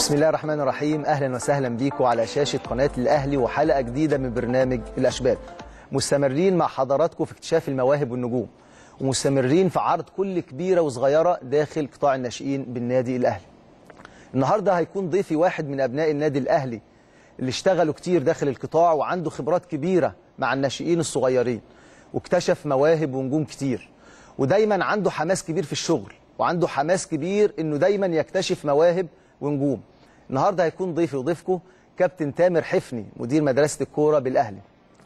بسم الله الرحمن الرحيم اهلا وسهلا بيكم على شاشه قناه الاهلي وحلقه جديده من برنامج الاشبال مستمرين مع حضراتكم في اكتشاف المواهب والنجوم ومستمرين في عرض كل كبيره وصغيره داخل قطاع الناشئين بالنادي الاهلي النهارده هيكون ضيفي واحد من ابناء النادي الاهلي اللي اشتغلوا كتير داخل القطاع وعنده خبرات كبيره مع الناشئين الصغيرين واكتشف مواهب ونجوم كتير ودايما عنده حماس كبير في الشغل وعنده حماس كبير انه دايما يكتشف مواهب ونجوم النهارده هيكون ضيفي وضيفكم كابتن تامر حفني مدير مدرسه الكوره بالاهلي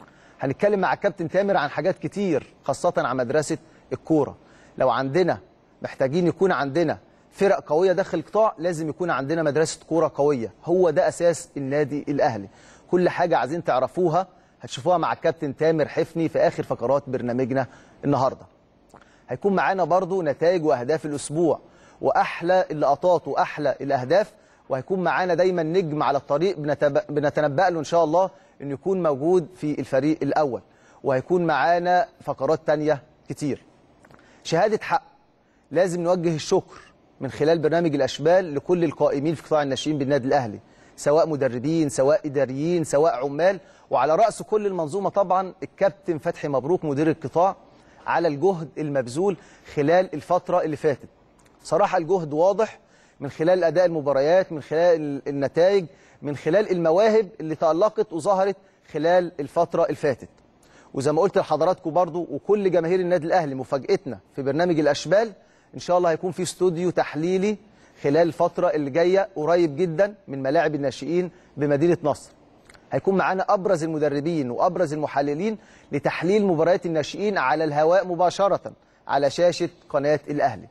هنتكلم مع كابتن تامر عن حاجات كتير خاصه عن مدرسه الكوره لو عندنا محتاجين يكون عندنا فرق قويه داخل القطاع لازم يكون عندنا مدرسه كوره قويه هو ده اساس النادي الاهلي كل حاجه عايزين تعرفوها هتشوفوها مع الكابتن تامر حفني في اخر فقرات برنامجنا النهارده هيكون معانا برضو نتائج واهداف الاسبوع واحلى اللقطات واحلى الاهداف وهيكون معانا دايما نجم على الطريق بنتب... بنتنبأ له ان شاء الله انه يكون موجود في الفريق الاول وهيكون معانا فقرات تانية كتير شهاده حق لازم نوجه الشكر من خلال برنامج الاشبال لكل القائمين في قطاع الناشئين بالنادي الاهلي سواء مدربين سواء اداريين سواء عمال وعلى راس كل المنظومه طبعا الكابتن فتحي مبروك مدير القطاع على الجهد المبذول خلال الفتره اللي فاتت صراحه الجهد واضح من خلال اداء المباريات من خلال النتائج من خلال المواهب اللي تألقت وظهرت خلال الفتره اللي فاتت وزي ما قلت لحضراتكم برضو وكل جماهير النادي الاهلي مفاجاتنا في برنامج الاشبال ان شاء الله هيكون في استوديو تحليلي خلال الفتره اللي جايه قريب جدا من ملاعب الناشئين بمدينه نصر هيكون معانا ابرز المدربين وابرز المحللين لتحليل مباريات الناشئين على الهواء مباشره على شاشه قناه الاهلي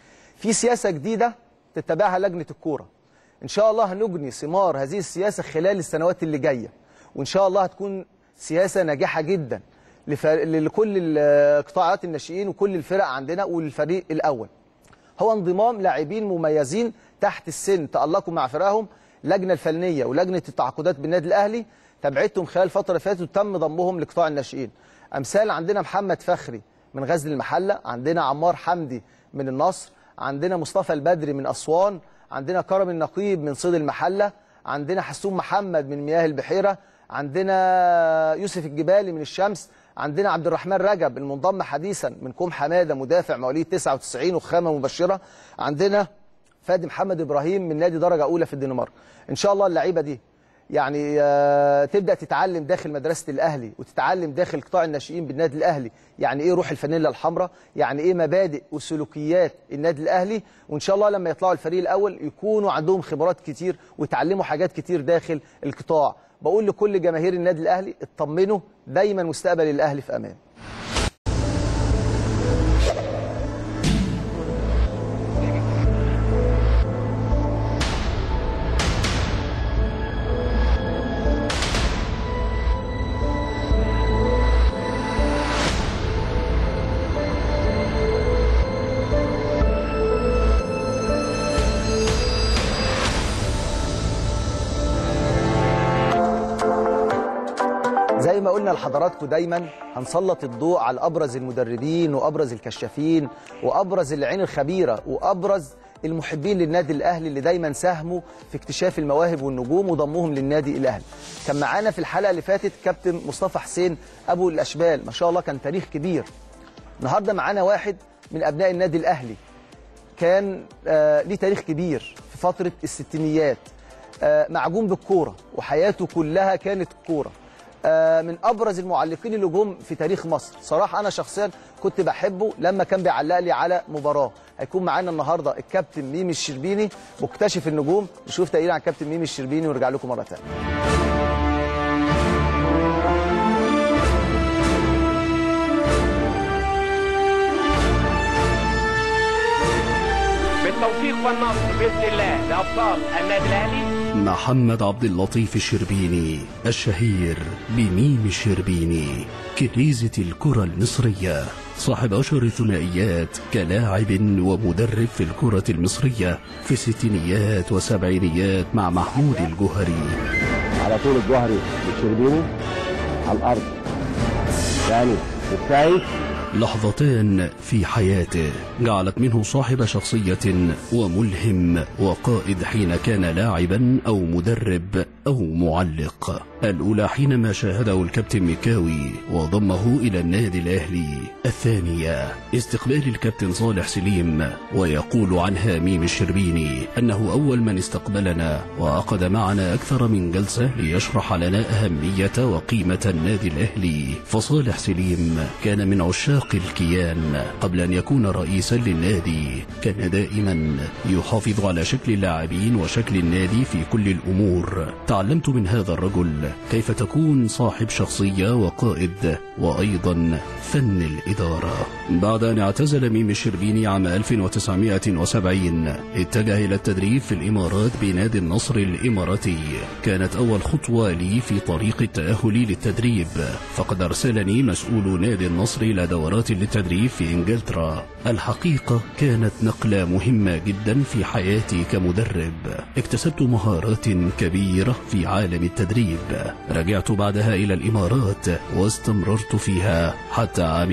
في سياسه جديده تتبعها لجنه الكوره ان شاء الله هنجني ثمار هذه السياسه خلال السنوات اللي جايه وان شاء الله هتكون سياسه ناجحه جدا لكل قطاعات الناشئين وكل الفرق عندنا والفريق الاول هو انضمام لاعبين مميزين تحت السن تألقوا مع فرقهم اللجنه الفنيه ولجنه التعاقدات بالنادي الاهلي تابعتهم خلال الفتره اللي فاتت وتم ضمهم لقطاع الناشئين امثال عندنا محمد فخري من غزل المحله عندنا عمار حمدي من النصر عندنا مصطفى البدري من اسوان عندنا كرم النقيب من صيد المحله عندنا حسون محمد من مياه البحيره عندنا يوسف الجبالي من الشمس عندنا عبد الرحمن رجب المنضم حديثا من كوم حماده مدافع مواليد 99 وخامه مبشره عندنا فادي محمد ابراهيم من نادي درجه اولى في الدنمارك ان شاء الله اللعيبه دي يعني آه تبدا تتعلم داخل مدرسه الاهلي وتتعلم داخل قطاع الناشئين بالنادي الاهلي يعني ايه روح الفانيلا الحمراء يعني ايه مبادئ وسلوكيات النادي الاهلي وان شاء الله لما يطلعوا الفريق الاول يكونوا عندهم خبرات كتير ويتعلموا حاجات كتير داخل القطاع بقول لكل جماهير النادي الاهلي اطمنوا دايما مستقبل الاهلي في امان زي ما قلنا لحضراتكم دايما هنسلط الضوء على ابرز المدربين وابرز الكشافين وابرز العين الخبيره وابرز المحبين للنادي الاهلي اللي دايما ساهموا في اكتشاف المواهب والنجوم وضمهم للنادي الاهلي. كان معانا في الحلقه اللي فاتت كابتن مصطفى حسين ابو الاشبال ما شاء الله كان تاريخ كبير. النهارده معانا واحد من ابناء النادي الاهلي كان آه ليه تاريخ كبير في فتره الستينيات آه معجون بالكوره وحياته كلها كانت كوره. من ابرز المعلقين اللي جم في تاريخ مصر صراحه انا شخصيا كنت بحبه لما كان بيعلق لي على مباراه هيكون معانا النهارده الكابتن ميمي الشربيني مكتشف النجوم نشوف تقرير عن كابتن ميمي الشربيني ونرجع لكم مره ثانيه بالتوفيق والنصر باذن الله لابطال النادي الاهلي محمد عبد اللطيف الشربيني الشهير بميم الشربيني كنيزة الكرة المصرية صاحب أشهر ثنائيات كلاعب ومدرب في الكرة المصرية في الستينيات وسبعينيات مع محمود الجوهري على طول الجوهري الشربيني على الارض ثاني الثاني لحظتان في حياته جعلت منه صاحب شخصية وملهم وقائد حين كان لاعبا أو مدرب أو معلق الأولى حينما شاهده الكابتن ميكاوي وضمه إلى النادي الأهلي الثانية استقبال الكابتن صالح سليم ويقول عنها ميم الشربيني أنه أول من استقبلنا وعقد معنا أكثر من جلسة ليشرح لنا أهمية وقيمة النادي الأهلي فصالح سليم كان من عشاق الكيان قبل أن يكون رئيسا للنادي كان دائما يحافظ على شكل اللاعبين وشكل النادي في كل الأمور تعلمت من هذا الرجل كيف تكون صاحب شخصية وقائد وأيضا فن الإدارة بعد أن اعتزل ميم الشربيني عام 1970 اتجه إلى التدريب في الإمارات بنادي النصر الإماراتي كانت أول خطوة لي في طريق التأهل للتدريب فقد أرسلني مسؤول نادي النصر إلى دورات للتدريب في إنجلترا الحقيقة كانت نقلة مهمة جدا في حياتي كمدرب اكتسبت مهارات كبيرة في عالم التدريب رجعت بعدها إلى الإمارات واستمررت فيها حتى عام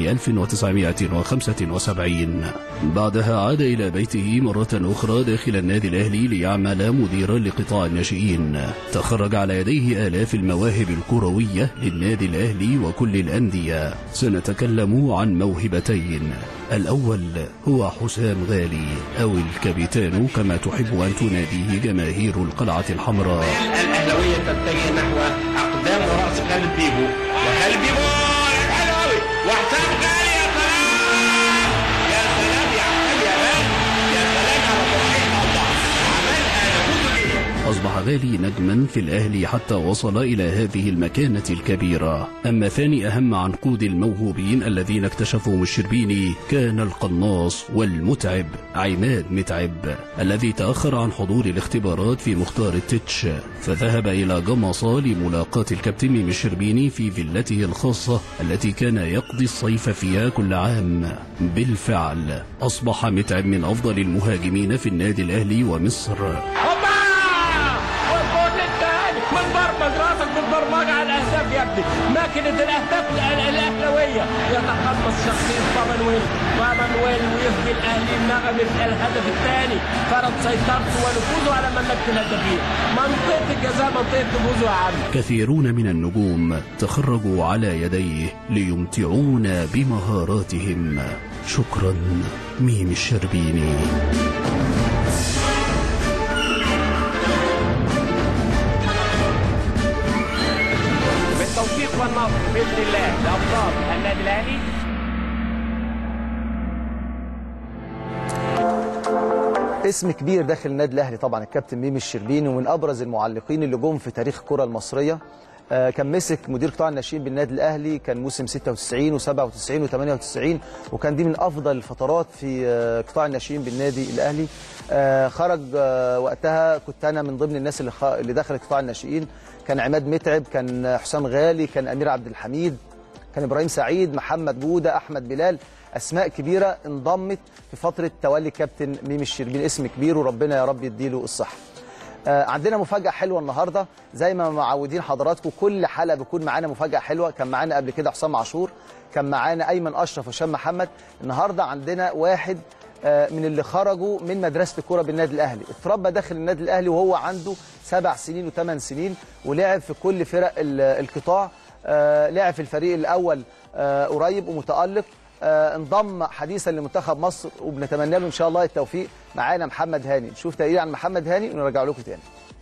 1975 بعدها عاد إلى بيته مرة أخرى داخل النادي الأهلي ليعمل مديرا لقطاع الناشئين تخرج على يديه آلاف المواهب الكروية للنادي الأهلي وكل الأندية سنتكلم عن موهبتين الأول هو حسام غالي أو الكابيتانو كما تحب أن تناديه جماهير القلعة الحمراء الاهلاويه تتجه نحو اقدام وراس خالد بيبو وخالد بيبو لعب حلو قوي وحسام غالي يا سلام يا سلام يا حسام يا مان يا سلام على توحيد الله عملها نموذج أصبح غالي نجما في الأهلي حتى وصل إلى هذه المكانة الكبيرة أما ثاني أهم عنقود الموهوبين الذين اكتشفهم الشربيني كان القناص والمتعب عماد متعب الذي تأخر عن حضور الاختبارات في مختار التتش فذهب إلى جمصة لملاقاة الكابتن ميم الشربيني في فيلته الخاصة التي كان يقضي الصيف فيها كل عام بالفعل أصبح متعب من أفضل المهاجمين في النادي الأهلي ومصر هوبا والجول الثاني من برمج راسك بالبرمجه على الاهداف يا ابني ماكينه الاهداف الأه- الاهلاويه يتقمص شخصيه بابنويل بابنويل ويفدي الاهلي نغمه الهدف الثاني فرض سيطرته ونفوذه على مملكه الهدافين منطقه الجزاء منطقه نفوذه يا عم كثيرون من النجوم تخرجوا على يديه ليمتعونا بمهاراتهم شكرا ميم الشربيني بالتوفيق والنصر باذن الله لابطال النادي الاهلي اسم كبير داخل النادي الاهلي طبعا الكابتن ميمي الشربيني ومن ابرز المعلقين اللي جم في تاريخ الكره المصريه آه، كان مسك مدير قطاع الناشئين بالنادي الاهلي كان موسم 96 و97 و98 وكان دي من افضل الفترات في آه، قطاع الناشئين بالنادي الاهلي آه، خرج آه، وقتها كنت انا من ضمن الناس اللي خ- اللي دخلت قطاع الناشئين كان عماد متعب كان حسام غالي كان امير عبد الحميد كان ابراهيم سعيد محمد جوده احمد بلال اسماء كبيره انضمت في فتره تولي كابتن ميمي الشربيني اسم كبير وربنا يا رب يديله الصحه آه، عندنا مفاجأة حلوة النهاردة زي ما معودين حضراتكم كل حلقة بيكون معانا مفاجأة حلوة كان معانا قبل كده حسام عاشور كان معانا أيمن أشرف وهشام محمد النهاردة عندنا واحد آه، من اللي خرجوا من مدرسة الكرة بالنادي الأهلي اتربى داخل النادي الأهلي وهو عنده سبع سنين وثمان سنين ولعب في كل فرق ال- القطاع آه، لعب في الفريق الأول آه، قريب ومتألق آه، انضم حديثا لمنتخب مصر وبنتمنى له ان شاء الله التوفيق معانا محمد هاني نشوف تقرير عن محمد هاني ونرجع لكم تاني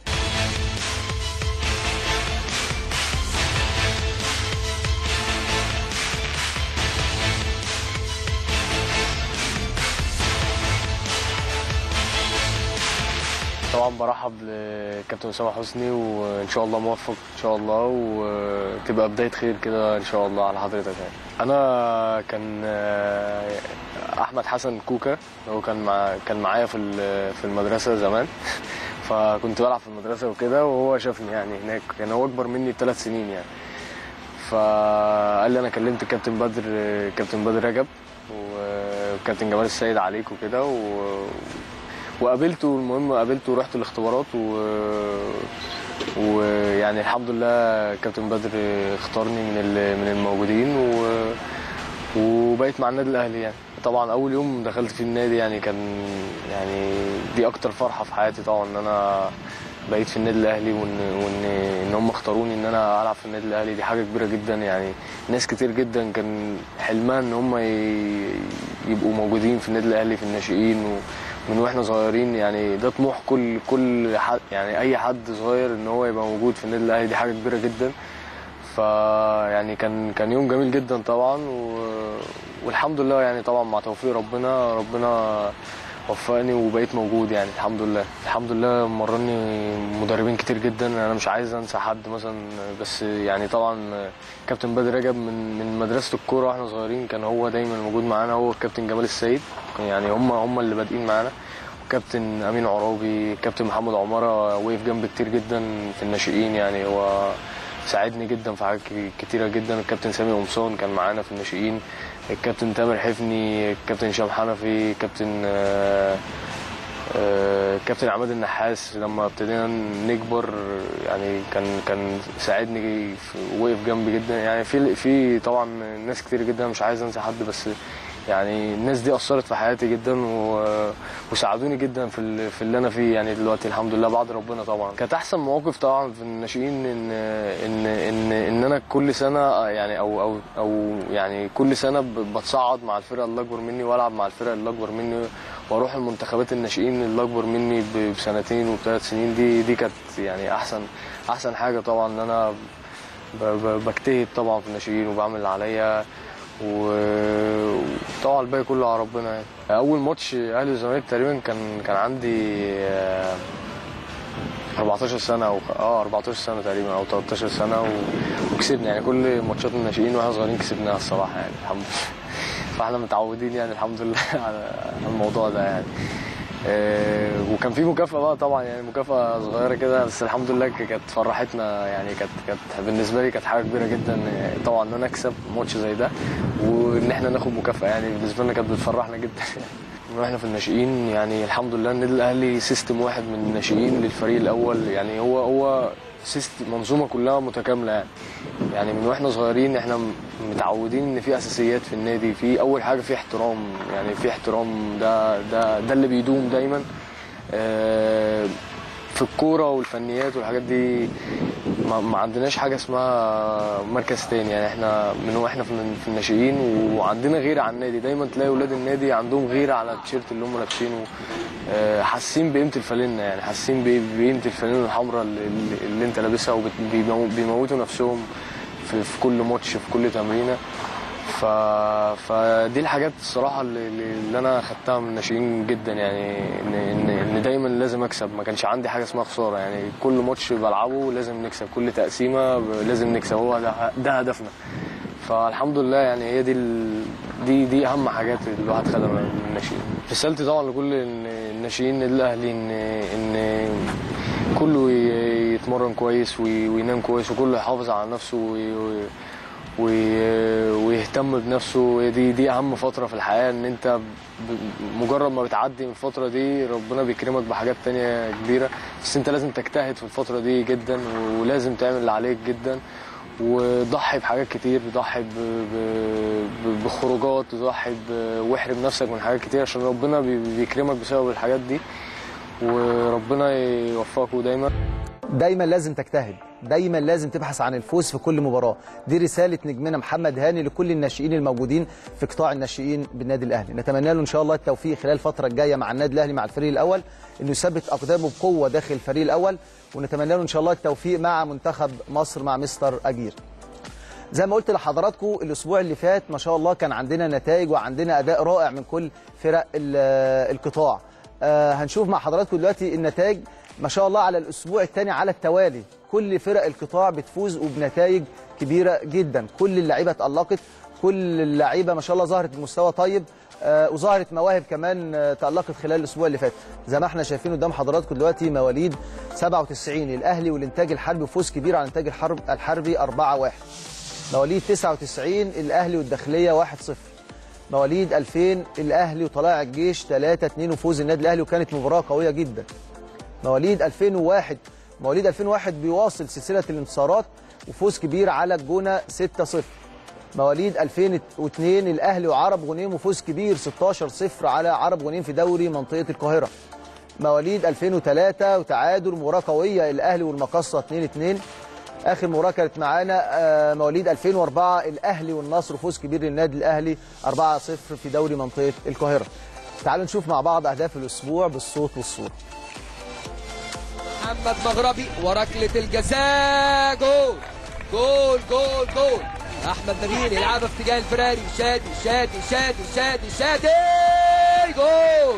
طبعا برحب لكابتن اسامه حسني وان شاء الله موفق ان شاء الله وتبقى بدايه خير كده ان شاء الله على حضرتك يعني انا كان آه، احمد حسن كوكا هو كان مع كان معايا في ال- في المدرسه زمان فكنت بلعب في المدرسه وكده وهو شافني يعني هناك كان هو اكبر مني بثلاث سنين يعني فقال لي انا كلمت الكابتن بدر كابتن بدر رجب وكابتن جمال السيد عليك وكده و... وقابلته المهم قابلته ورحت الاختبارات و... ويعني الحمد لله كابتن بدر اختارني من ال... من الموجودين و... وبقيت مع النادي الاهلي يعني طبعا اول يوم دخلت في النادي يعني كان يعني دي اكتر فرحه في حياتي طبعا ان انا بقيت في النادي الاهلي وان وان ان هم اختاروني ان انا العب في النادي الاهلي دي حاجه كبيره جدا يعني ناس كتير جدا كان حلمها ان هم ي- يبقوا موجودين في النادي الاهلي في الناشئين ومن واحنا صغيرين يعني ده طموح كل كل حد يعني اي حد صغير ان هو يبقى موجود في النادي الاهلي دي حاجه كبيره جدا ف يعني كان كان يوم جميل جدا طبعا و... والحمد لله يعني طبعا مع توفيق ربنا ربنا وفقني وبقيت موجود يعني الحمد لله الحمد لله مرني مدربين كتير جدا انا مش عايز انسى حد مثلا بس يعني طبعا كابتن بدر رجب من من مدرسه الكوره واحنا صغيرين كان هو دايما موجود معانا هو الكابتن جمال السيد يعني هم هم اللي بادئين معانا كابتن امين عرابي كابتن محمد عماره وقف جنبي كتير جدا في الناشئين يعني هو ساعدني جدا في حاجات كتيره جدا الكابتن سامي قمصان كان معانا في الناشئين الكابتن تامر حفني الكابتن هشام حنفي كابتن آه، آه، كابتن عماد النحاس لما ابتدينا نكبر يعني كان كان ساعدني في- وقف جنبي جدا يعني في في طبعا ناس كتير جدا مش عايز انسى حد بس يعني الناس دي اثرت في حياتي جدا و- وساعدوني جدا في ال- في اللي انا فيه يعني دلوقتي الحمد لله بعد ربنا طبعا كانت احسن مواقف طبعا في الناشئين ان ان ان ان انا كل سنه يعني او او او يعني كل سنه ب- بتصعد مع الفرقه اللي اكبر مني والعب مع الفرقه اللي اكبر مني واروح المنتخبات الناشئين اللي اكبر مني ب- بسنتين وبثلاث سنين دي دي كانت يعني احسن احسن حاجه طبعا ان انا ب- ب- بجتهد طبعا في الناشئين وبعمل اللي عليا و- وطبعا الباقي كله على ربنا يعني. اول ماتش اهلي والزمالك تقريبا كان كان عندي آه، 14 سنه او اه 14 سنه تقريبا او 13 سنه و... وكسبنا يعني كل ماتشات الناشئين واحنا صغيرين كسبناها الصراحه يعني الحمد لله فاحنا متعودين يعني الحمد لله على على الموضوع ده يعني آه، وكان في مكافأة بقى طبعا يعني مكافأة صغيرة كده بس الحمد لله ك- كانت فرحتنا يعني كانت كانت بالنسبة لي كانت حاجة كبيرة جدا آه، طبعا ان انا اكسب ماتش زي ده وان احنا ناخد مكافأة يعني بالنسبة لنا كانت بتفرحنا جدا من واحنا في الناشئين يعني الحمد لله النادي الاهلي سيستم واحد من الناشئين للفريق الاول يعني هو هو سيستم منظومه كلها متكامله يعني يعني من واحنا صغيرين احنا م- متعودين ان في اساسيات في النادي في اول حاجه في احترام يعني في احترام ده ده ده اللي بيدوم دايما آه، في الكوره والفنيات والحاجات دي ما, ما عندناش حاجه اسمها مركز تاني يعني احنا من واحنا في في الناشئين وعندنا غيره على النادي دايما تلاقي ولاد النادي عندهم غيره على التيشيرت اللي هم لابسينه آه، حاسين بقيمه الفانلة يعني حاسين ب- بقيمه الفانلة الحمراء اللي, اللي- اللي انت لابسها وبيموتوا نفسهم في, في كل ماتش في كل تمرينه ف... فدي الحاجات الصراحه اللي, اللي انا خدتها من الناشئين جدا يعني ان ان ان دايما لازم اكسب ما كانش عندي حاجه اسمها خساره يعني كل ماتش بلعبه لازم نكسب كل تقسيمه ب- لازم نكسب هو ده, ده هدفنا فالحمد لله يعني هي دي ال... دي دي اهم حاجات الواحد خدها من الناشئين رسالتي طبعا لكل الن- الناشئين النادي الاهلي ان ان كله ي- يتمرن كويس وي- وينام كويس وكله يحافظ على نفسه وي- وي- وي- ويهتم بنفسه دي دي اهم فتره في الحياه ان انت ب- مجرد ما بتعدي من الفتره دي ربنا بيكرمك بحاجات تانية كبيره بس انت لازم تجتهد في الفتره دي جدا ولازم تعمل اللي عليك جدا وضحي بحاجات كتير ضحي ب- ب- ب- بخروجات ضحي ب- واحرم نفسك من حاجات كتير عشان ربنا بي- بيكرمك بسبب الحاجات دي وربنا يوفقكم دايما دايما لازم تجتهد دايما لازم تبحث عن الفوز في كل مباراه دي رساله نجمنا محمد هاني لكل الناشئين الموجودين في قطاع الناشئين بالنادي الاهلي نتمنى له ان شاء الله التوفيق خلال الفتره الجايه مع النادي الاهلي مع الفريق الاول انه يثبت اقدامه بقوه داخل الفريق الاول ونتمنى له ان شاء الله التوفيق مع منتخب مصر مع مستر اجير زي ما قلت لحضراتكم الاسبوع اللي فات ما شاء الله كان عندنا نتائج وعندنا اداء رائع من كل فرق ال- القطاع آه، هنشوف مع حضراتكم دلوقتي النتائج ما شاء الله على الاسبوع الثاني على التوالي كل فرق القطاع بتفوز وبنتائج كبيره جدا كل اللعيبه اتالقت كل اللعيبه ما شاء الله ظهرت بمستوى طيب آه، وظهرت مواهب كمان آه، تالقت خلال الاسبوع اللي فات زي ما احنا شايفين قدام حضراتكم دلوقتي مواليد 97 الاهلي والانتاج الحربي فوز كبير على الانتاج الحرب الحربي 4-1 مواليد 99 الاهلي والداخليه 1-0 مواليد 2000 الاهلي وطلائع الجيش 3 2 وفوز النادي الاهلي وكانت مباراه قويه جدا مواليد 2001 مواليد 2001 بيواصل سلسله الانتصارات وفوز كبير على الجونه 6 0 مواليد 2002 الاهلي وعرب غنيم وفوز كبير 16 0 على عرب غنيم في دوري منطقه القاهره مواليد 2003 وتعادل مباراه قويه الاهلي والمقصه 2 2 اخر مباراه كانت معانا آه، مواليد 2004 الاهلي والنصر فوز كبير للنادي الاهلي 4 0 في دوري منطقه القاهره تعالوا نشوف مع بعض اهداف الاسبوع بالصوت والصوره محمد مغربي وركلة الجزاء جول جول جول جول احمد نبيل يلعبها في اتجاه الفراري شادي شادي شادي شادي شادي جول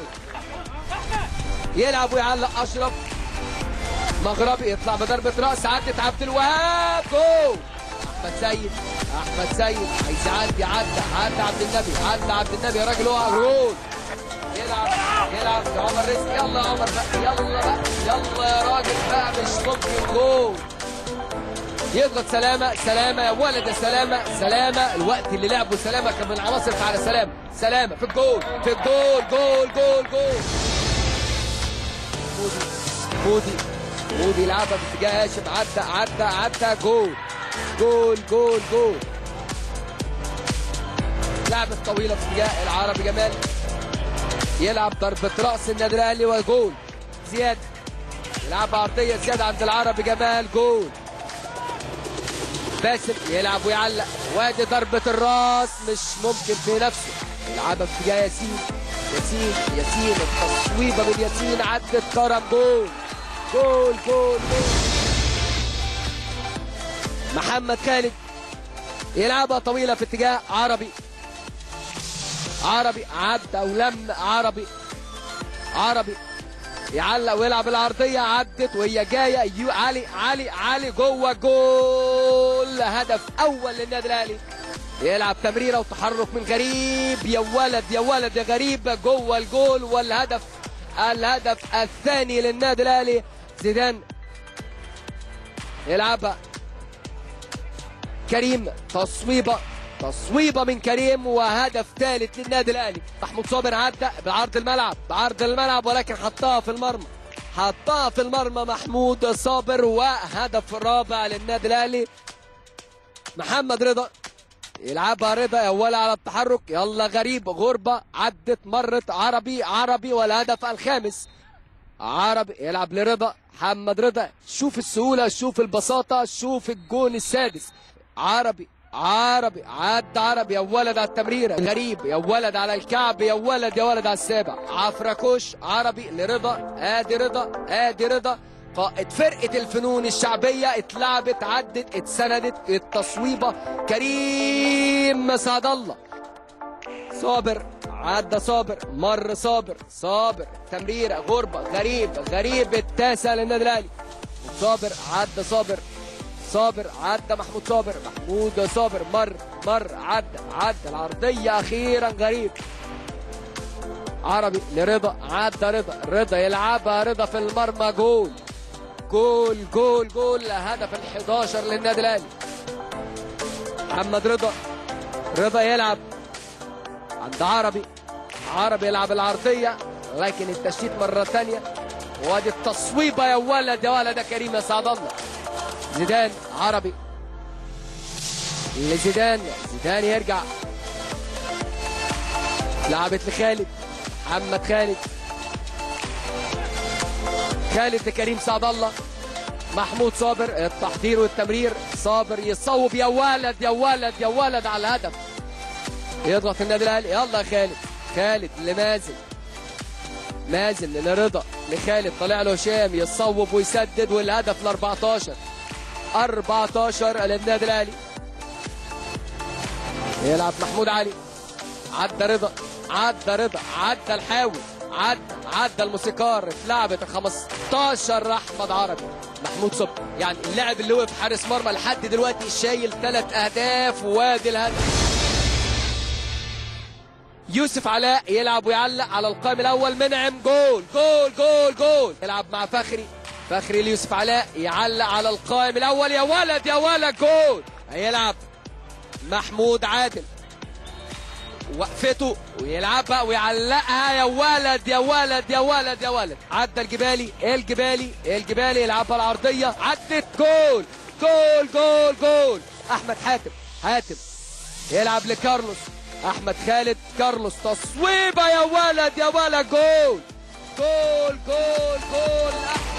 يلعب ويعلق اشرف مغربي يطلع بضربة راس عدت عبد الوهاب جول احمد سيد احمد سيد عايز يعدي عدى عدى عبد النبي عدى عبد النبي يا راجل وقع جول يلعب يلعب يا عمر رزق يلا يا عمر بقى يلا بقى يلا يا راجل بقى مش ممكن جول يضغط سلامة سلامة يا ولد يا سلامة سلامة الوقت اللي لعبه سلامة كان من عناصر على سلامة سلامة في الجول في الجول جول جول جول مودي مودي مودي يلعبها في اتجاه هاشم عدى عدى عدى جول جول جول جول لعبة طويلة في اتجاه العربي جمال يلعب ضربة رأس النادي الأهلي وجول زياد يلعب عرضية زياد عند العربي جمال جول باسم يلعب ويعلق وادي ضربة الراس مش ممكن في نفسه يلعبها في اتجاه ياسين ياسين ياسين التصويبة من ياسين عدت كرم جول جول جول جول محمد خالد يلعبها طويلة في اتجاه عربي عربي عدى ولم عربي عربي يعلق ويلعب العرضيه عدت وهي جايه يو علي علي علي جوه جول هدف اول للنادي الاهلي يلعب تمريره وتحرك من غريب يا ولد يا ولد يا غريب جوه الجول والهدف الهدف الثاني للنادي الاهلي زيدان يلعبها كريم تصويبه تصويبه من كريم وهدف ثالث للنادي الاهلي محمود صابر عدى بعرض الملعب بعرض الملعب ولكن حطها في المرمى حطها في المرمى محمود صابر وهدف رابع للنادي الاهلي محمد رضا يلعبها رضا يا ولا على التحرك يلا غريب غربة عدت مرت عربي عربي والهدف الخامس عربي يلعب لرضا محمد رضا شوف السهولة شوف البساطة شوف الجون السادس عربي عربي عد عربي يا ولد على التمريرة غريب يا ولد على الكعب يا ولد يا ولد على السابع عفركوش عربي لرضا ادي رضا ادي رضا قائد فرقة الفنون الشعبية اتلعبت عدت اتسندت التصويبة كريم سعد الله صابر عدى صابر مر صابر صابر تمريرة غربة غريب غريب التاسع للنادي الأهلي صابر عدى صابر صابر عدى محمود صابر محمود صابر مر مر عدى عدى العرضية أخيرا غريب عربي لرضا عدى رضا رضا يلعبها رضا في المرمى جول جول جول جول هدف ال 11 للنادي الاهلي محمد رضا رضا يلعب عند عربي عربي يلعب العرضية لكن التشتيت مرة ثانية وادي التصويبة يا ولد يا ولد يا كريم يا سعد الله زيدان عربي لزيدان زيدان يرجع لعبت لخالد محمد خالد خالد لكريم سعد الله محمود صابر التحضير والتمرير صابر يصوب يا ولد يا ولد يا ولد على الهدف يضغط النادي الاهلي يلا يا خالد خالد لمازن مازن لرضا لخالد طلع له هشام يصوب ويسدد والهدف ل 14 14 للنادي الاهلي يلعب محمود علي عدى رضا عدى رضا عدى الحاوي عدى عدى الموسيقار اتلعبت ال 15 احمد عربي محمود صبحي يعني اللاعب اللي وقف حارس مرمى لحد دلوقتي شايل ثلاث اهداف وادي الهدف يوسف علاء يلعب ويعلق على القائم الاول منعم جول جول جول جول يلعب مع فخري فخري ليوسف علاء يعلق على القائم الاول يا ولد يا ولد جول هيلعب محمود عادل وقفته ويلعبها ويعلقها يا ولد يا ولد يا ولد يا ولد عدى الجبالي الجبالي الجبالي يلعبها العرضيه عدت جول جول جول جول احمد حاتم حاتم يلعب لكارلوس احمد خالد كارلوس تصويبه يا ولد يا ولد جول جول جول جول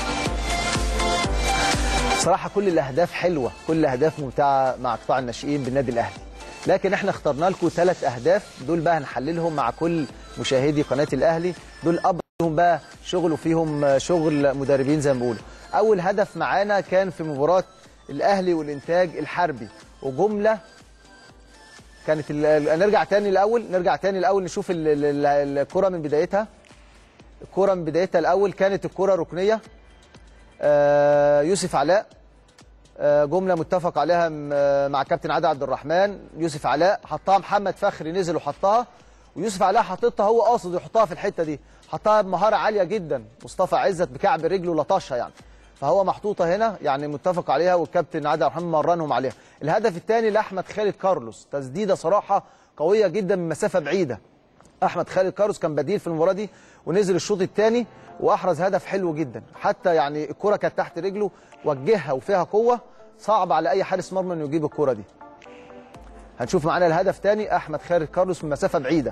صراحة كل الأهداف حلوة كل الأهداف ممتعة مع قطاع الناشئين بالنادي الأهلي لكن احنا اخترنا لكم ثلاث أهداف دول بقى هنحللهم مع كل مشاهدي قناة الأهلي دول أبرزهم بقى شغل وفيهم شغل مدربين زي ما بيقولوا أول هدف معانا كان في مباراة الأهلي والإنتاج الحربي وجملة كانت ال- ال- نرجع تاني الأول نرجع تاني الأول نشوف ال- ال- ال- الكرة من بدايتها الكرة من بدايتها الأول كانت الكرة ركنية آه، يوسف علاء آه، جمله متفق عليها م- آه، مع كابتن عادل عبد الرحمن يوسف علاء حطها محمد فخري نزل وحطها ويوسف علاء حاططها هو قاصد يحطها في الحته دي حطها بمهاره عاليه جدا مصطفى عزت بكعب رجله لطشها يعني فهو محطوطه هنا يعني متفق عليها والكابتن عادل عبد الرحمن مرنهم عليها الهدف الثاني لاحمد خالد كارلوس تسديده صراحه قويه جدا من مسافه بعيده احمد خالد كاروس كان بديل في المباراه دي ونزل الشوط الثاني واحرز هدف حلو جدا حتى يعني الكره كانت تحت رجله وجهها وفيها قوه صعب على اي حارس مرمى انه يجيب الكره دي هنشوف معانا الهدف ثاني احمد خالد كارلوس من مسافه بعيده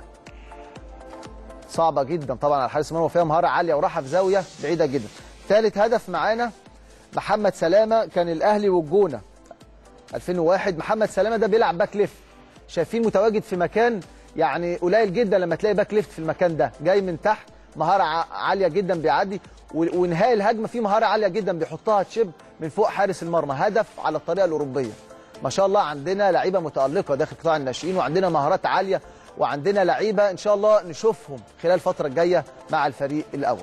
صعبه جدا طبعا على حارس المرمى وفيها مهاره عاليه وراحه في زاويه بعيده جدا ثالث هدف معانا محمد سلامه كان الاهلي والجونه 2001 محمد سلامه ده بيلعب باك ليفت شايفين متواجد في مكان يعني قليل جدا لما تلاقي باك ليفت في المكان ده جاي من تحت مهاره ع- عاليه جدا بيعدي و- وانهاء الهجمه فيه مهاره عاليه جدا بيحطها تشيب من فوق حارس المرمى هدف على الطريقه الاوروبيه ما شاء الله عندنا لعيبه متالقه داخل قطاع الناشئين وعندنا مهارات عاليه وعندنا لعيبه ان شاء الله نشوفهم خلال الفتره الجايه مع الفريق الاول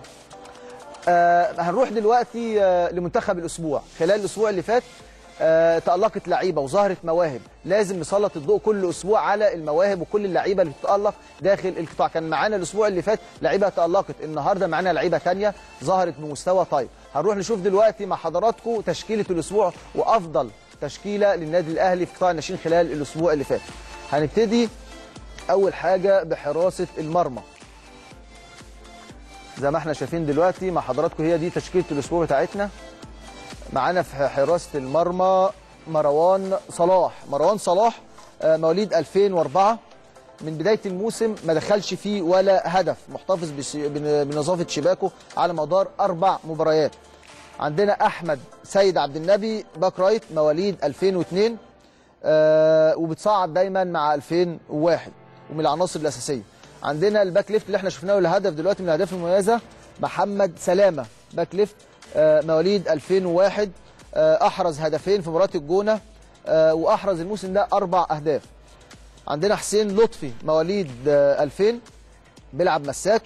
آه هنروح دلوقتي آه لمنتخب الاسبوع خلال الاسبوع اللي فات آه تألقت لعيبه وظهرت مواهب لازم نسلط الضوء كل اسبوع على المواهب وكل اللعيبه اللي بتتألق داخل القطاع كان معانا الاسبوع اللي فات لعيبه تألقت النهارده معانا لعيبه تانية ظهرت بمستوى طيب هنروح نشوف دلوقتي مع حضراتكم تشكيله الاسبوع وافضل تشكيله للنادي الاهلي في قطاع الناشئين خلال الاسبوع اللي فات هنبتدي اول حاجه بحراسه المرمى زي ما احنا شايفين دلوقتي مع حضراتكم هي دي تشكيله الاسبوع بتاعتنا معانا في حراسه المرمى مروان صلاح مروان صلاح آه، مواليد 2004 من بدايه الموسم ما دخلش فيه ولا هدف محتفظ بش- بن- بنظافه شباكه على مدار اربع مباريات عندنا احمد سيد عبد النبي باك رايت مواليد 2002 آه وبتصعد دايما مع 2001 ومن العناصر الاساسيه عندنا الباك ليفت اللي احنا شفناه الهدف دلوقتي من الاهداف المميزه محمد سلامه باك ليفت آه مواليد 2001 آه احرز هدفين في مباراه الجونه آه واحرز الموسم ده اربع اهداف عندنا حسين لطفي مواليد آه 2000 بيلعب مساك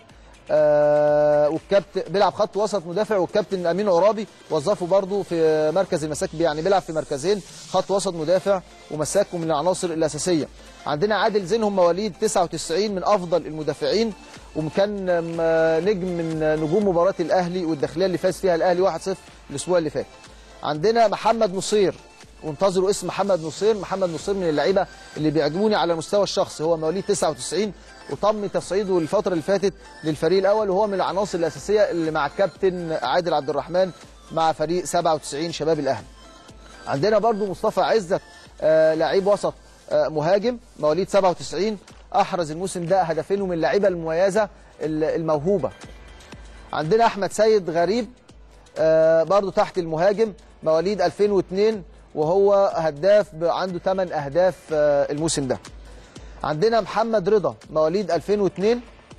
آه والكابتن بيلعب خط وسط مدافع والكابتن امين عرابي وظفه برضه في مركز المساك يعني بيلعب في مركزين خط وسط مدافع ومساك ومن العناصر الاساسيه عندنا عادل زينهم مواليد 99 من افضل المدافعين وكان آه، نجم من نجوم مباراه الاهلي والداخليه اللي فاز فيها الاهلي 1-0 الاسبوع اللي فات عندنا محمد نصير وانتظروا اسم محمد نصير محمد نصير من اللعيبه اللي بيعجبوني على المستوى الشخصي هو مواليد 99 وتم تصعيده الفتره اللي فاتت للفريق الاول وهو من العناصر الاساسيه اللي مع الكابتن عادل عبد الرحمن مع فريق 97 شباب الاهلي عندنا برضو مصطفى عزت آه لعيب وسط آه مهاجم مواليد 97 احرز الموسم ده هدفين من اللعيبه المميزه ال- الموهوبه عندنا احمد سيد غريب آه برضو تحت المهاجم مواليد 2002 وهو هداف ب- عنده 8 اهداف آه الموسم ده عندنا محمد رضا مواليد 2002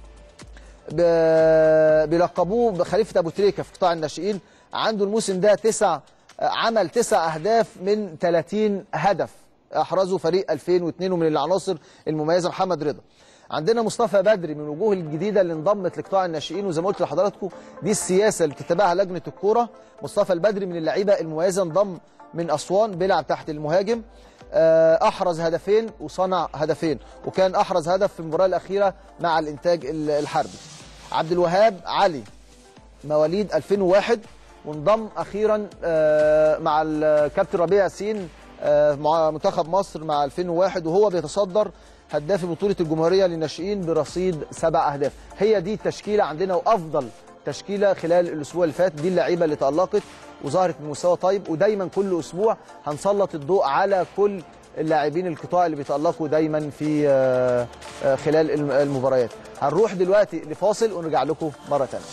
ب- بيلقبوه بخليفه ابو تريكه في قطاع الناشئين عنده الموسم ده تسع عمل تسع اهداف من 30 هدف احرزه فريق 2002 ومن العناصر المميزه محمد رضا عندنا مصطفى بدري من الوجوه الجديده اللي انضمت لقطاع الناشئين وزي ما قلت لحضراتكم دي السياسه اللي بتتبعها لجنه الكوره مصطفى البدري من اللعيبه المميزه انضم من اسوان بيلعب تحت المهاجم آه، احرز هدفين وصنع هدفين وكان احرز هدف في المباراه الاخيره مع الانتاج ال- الحربي عبد الوهاب علي مواليد 2001 وانضم اخيرا آه، مع الكابتن ربيع ياسين آه، مع منتخب مصر مع 2001 وهو بيتصدر هداف بطوله الجمهوريه للناشئين برصيد سبع اهداف هي دي التشكيله عندنا وافضل تشكيله خلال الاسبوع اللي فات دي اللعيبه اللي تالقت وظهرت بمستوى طيب ودايما كل اسبوع هنسلط الضوء على كل اللاعبين القطاع اللي بيتالقوا دايما في آه، آه، خلال الم- المباريات هنروح دلوقتي لفاصل ونرجع لكم مره ثانيه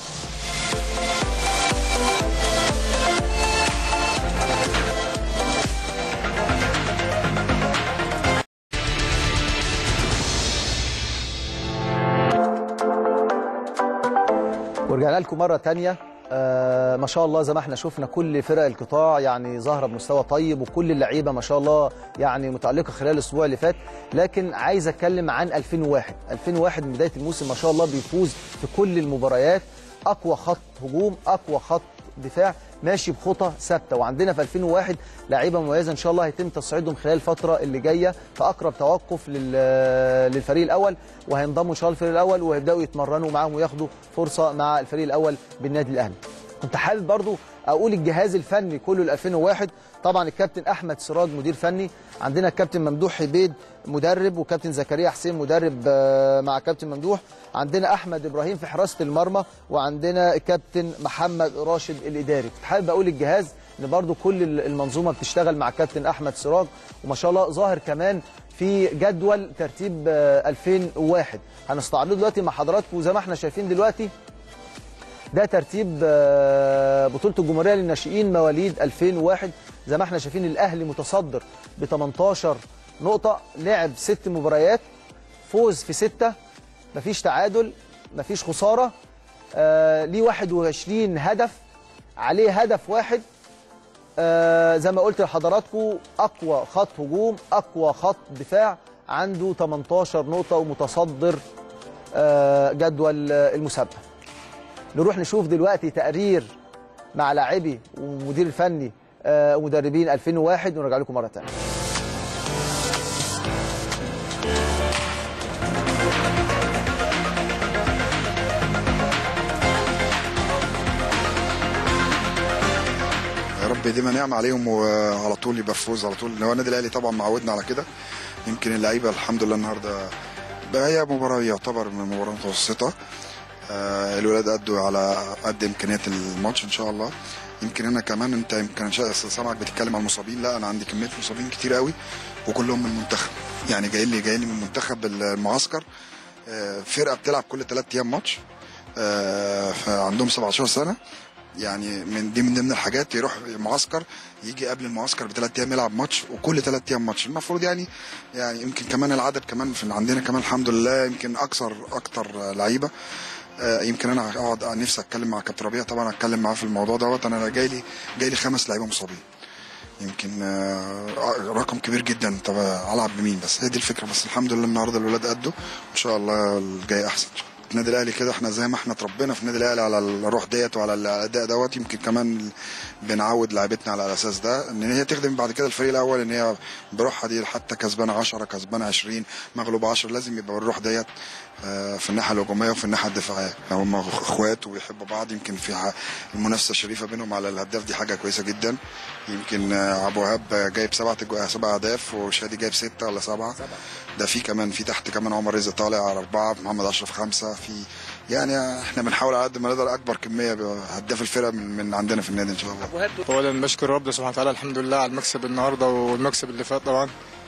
ورجعنا لكم مرة تانية آه ما شاء الله زي ما احنا شفنا كل فرق القطاع يعني ظاهرة بمستوى طيب وكل اللعيبة ما شاء الله يعني متألقة خلال الأسبوع اللي فات لكن عايز أتكلم عن 2001 2001 من بداية الموسم ما شاء الله بيفوز في كل المباريات أقوى خط هجوم أقوى خط دفاع ماشي بخطى ثابته وعندنا في 2001 لعيبه مميزه ان شاء الله هيتم تصعيدهم خلال الفتره اللي جايه في اقرب توقف لل- للفريق الاول وهينضموا ان شاء الله الفريق الاول وهيبداوا يتمرنوا معاهم وياخدوا فرصه مع الفريق الاول بالنادي الاهلي كنت حابب برضو اقول الجهاز الفني كله ل 2001 طبعا الكابتن احمد سراج مدير فني عندنا الكابتن ممدوح حبيد مدرب وكابتن زكريا حسين مدرب آه، مع كابتن ممدوح عندنا احمد ابراهيم في حراسه المرمى وعندنا الكابتن محمد راشد الاداري كنت حابب اقول الجهاز ان برضو كل المنظومه بتشتغل مع كابتن احمد سراج وما شاء الله ظاهر كمان في جدول ترتيب آه، 2001 هنستعرضه دلوقتي مع حضراتكم وزي ما احنا شايفين دلوقتي ده ترتيب آه، بطولة الجمهورية للناشئين مواليد 2001 زي ما احنا شايفين الأهلي متصدر ب 18 نقطة لعب ست مباريات فوز في ستة مفيش تعادل مفيش خسارة آه، ليه 21 هدف عليه هدف واحد آه، زي ما قلت لحضراتكم أقوى خط هجوم أقوى خط دفاع عنده 18 نقطة ومتصدر آه، جدول آه، المسابقة نروح نشوف دلوقتي تقرير مع لاعبي ومدير الفني آه، ومدربين 2001 ونرجع لكم مره ثانيه يا رب دايما نعم عليهم وعلى طول يبقى فوز على طول هو النادي الاهلي طبعا معودنا على كده يمكن اللعيبه الحمد لله النهارده بقى هي مباراه يعتبر من مباراه متوسطه آه، الولاد ادوا على قد امكانيات الماتش ان شاء الله يمكن انا كمان انت يمكن شا- سامعك بتتكلم عن المصابين لا انا عندي كميه مصابين كتير قوي وكلهم من المنتخب يعني جايين لي جايين لي من منتخب المعسكر آه، فرقه بتلعب كل ثلاث ايام ماتش آه، فعندهم 17 سنه يعني من دي من ضمن الحاجات يروح معسكر يجي قبل المعسكر بثلاث ايام يلعب ماتش وكل ثلاث ايام ماتش المفروض يعني يعني يمكن كمان العدد كمان في عندنا كمان الحمد لله يمكن اكثر اكتر لعيبه آه، يمكن انا اقعد نفسي اتكلم مع كابتن ربيع طبعا اتكلم معاه في الموضوع دوت انا جاي لي جاي لي خمس لعيبه مصابين يمكن آه، رقم كبير جدا طب العب بمين بس هي دي الفكره بس الحمد لله النهارده الولاد قدوا ان شاء الله الجاي احسن النادي الاهلي كده احنا زي ما احنا اتربينا في النادي الاهلي على الروح ديت وعلى الاداء دوت يمكن كمان بنعود لعيبتنا على الاساس ده ان هي تخدم بعد كده الفريق الاول ان هي بروحها دي حتى كسبانه 10 كسبانه 20 مغلوبه 10 لازم يبقى بالروح ديت آه، في الناحيه الهجوميه وفي الناحيه الدفاعيه هم اخوات وبيحبوا بعض يمكن في ح- المنافسه الشريفه بينهم على الهداف دي حاجه كويسه جدا يمكن آه، ابو وهاب جايب سبعة أجو- سبع اهداف وشادي جايب ستة ولا سبعة ده في كمان في تحت كمان عمر رزق طالع على أربعة محمد أشرف خمسة في يعني احنا بنحاول على قد ما نقدر أكبر كمية هداف الفرقة من, من عندنا في النادي إن شاء الله اولا بشكر ربنا سبحانه وتعالى الحمد لله على المكسب النهارده والمكسب اللي فات طبعا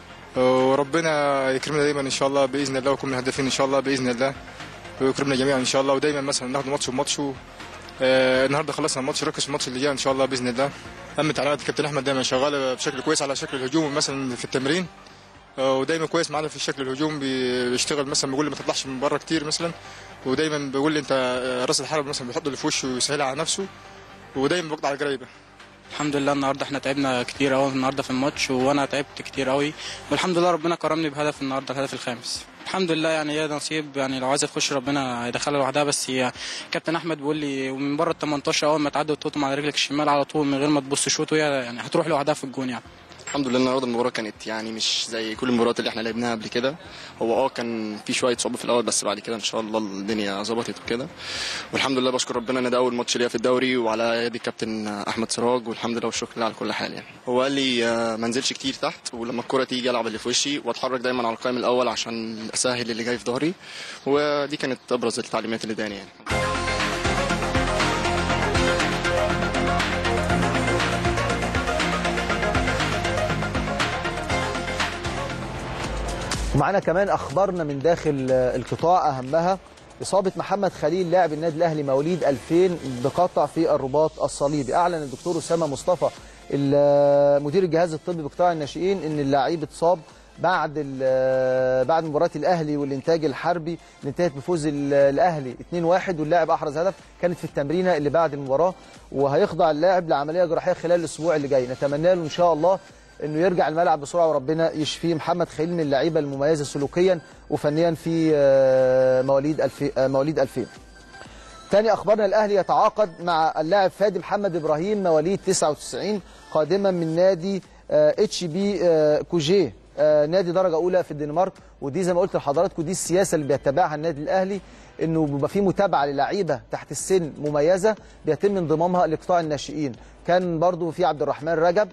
وربنا يكرمنا دايما ان شاء الله باذن الله ونكون من الهدافين ان شاء الله باذن الله ويكرمنا جميعا ان شاء الله ودايما مثلا ناخد ماتش بماتش آه النهارده خلصنا الماتش ركز في الماتش اللي جاي ان شاء الله باذن الله اما تعليمات الكابتن احمد دايما شغاله بشكل كويس على شكل الهجوم مثلا في التمرين آه، ودايما كويس معانا في الشكل الهجوم بي- بيشتغل مثلا بيقول لي ما تطلعش من بره كتير مثلا ودايما بيقول لي انت آه، راس الحرب مثلا بيحط اللي في وشه ويسهلها على نفسه ودايما بيقطع على الجرايبه الحمد لله النهارده احنا تعبنا كتير قوي النهارده في الماتش وانا تعبت كتير قوي والحمد لله ربنا كرمني بهدف النهارده الهدف الخامس الحمد لله يعني هي نصيب يعني لو عايزه تخش ربنا هيدخلها لوحدها بس هي كابتن احمد بيقول لي ومن بره ال 18 اول ما تعدي وتقطم على رجلك الشمال على طول من غير ما تبص شوط وهي يعني هتروح لوحدها في الجون يعني الحمد لله النهارده المباراه كانت يعني مش زي كل المباريات اللي احنا لعبناها قبل كده هو اه كان في شويه صعوبه في الاول بس بعد كده ان شاء الله الدنيا ظبطت وكده والحمد لله بشكر ربنا ان ده اول ماتش ليا في الدوري وعلى يد الكابتن احمد سراج والحمد لله والشكر لله على كل حال يعني هو قال لي آه، ما انزلش كتير تحت ولما الكره تيجي العب اللي في وشي واتحرك دايما على القائم الاول عشان اسهل اللي جاي في ظهري ودي كانت ابرز التعليمات اللي اداني يعني ومعانا كمان اخبارنا من داخل آه، القطاع اهمها اصابه محمد خليل لاعب النادي الاهلي مواليد 2000 بقطع في الرباط الصليبي اعلن الدكتور اسامه مصطفى ال- مدير الجهاز الطبي بقطاع الناشئين ان اللاعب اتصاب بعد ال- بعد مباراه الاهلي والانتاج الحربي اللي انتهت بفوز ال- الاهلي 2-1 واللاعب احرز هدف كانت في التمرينه اللي بعد المباراه وهيخضع اللاعب لعمليه جراحيه خلال الاسبوع اللي جاي نتمنى له ان شاء الله انه يرجع الملعب بسرعه وربنا يشفيه محمد خليل من اللعيبه المميزه سلوكيا وفنيا في آه، مواليد 2000 آه، مواليد 2000 تاني اخبارنا الاهلي يتعاقد مع اللاعب فادي محمد ابراهيم مواليد 99 قادما من نادي اتش بي كوجيه آه، نادي درجه اولى في الدنمارك ودي زي ما قلت لحضراتكم دي السياسه اللي بيتبعها النادي الاهلي انه بيبقى في متابعه للعيبه تحت السن مميزه بيتم انضمامها لقطاع الناشئين كان برضو في عبد الرحمن رجب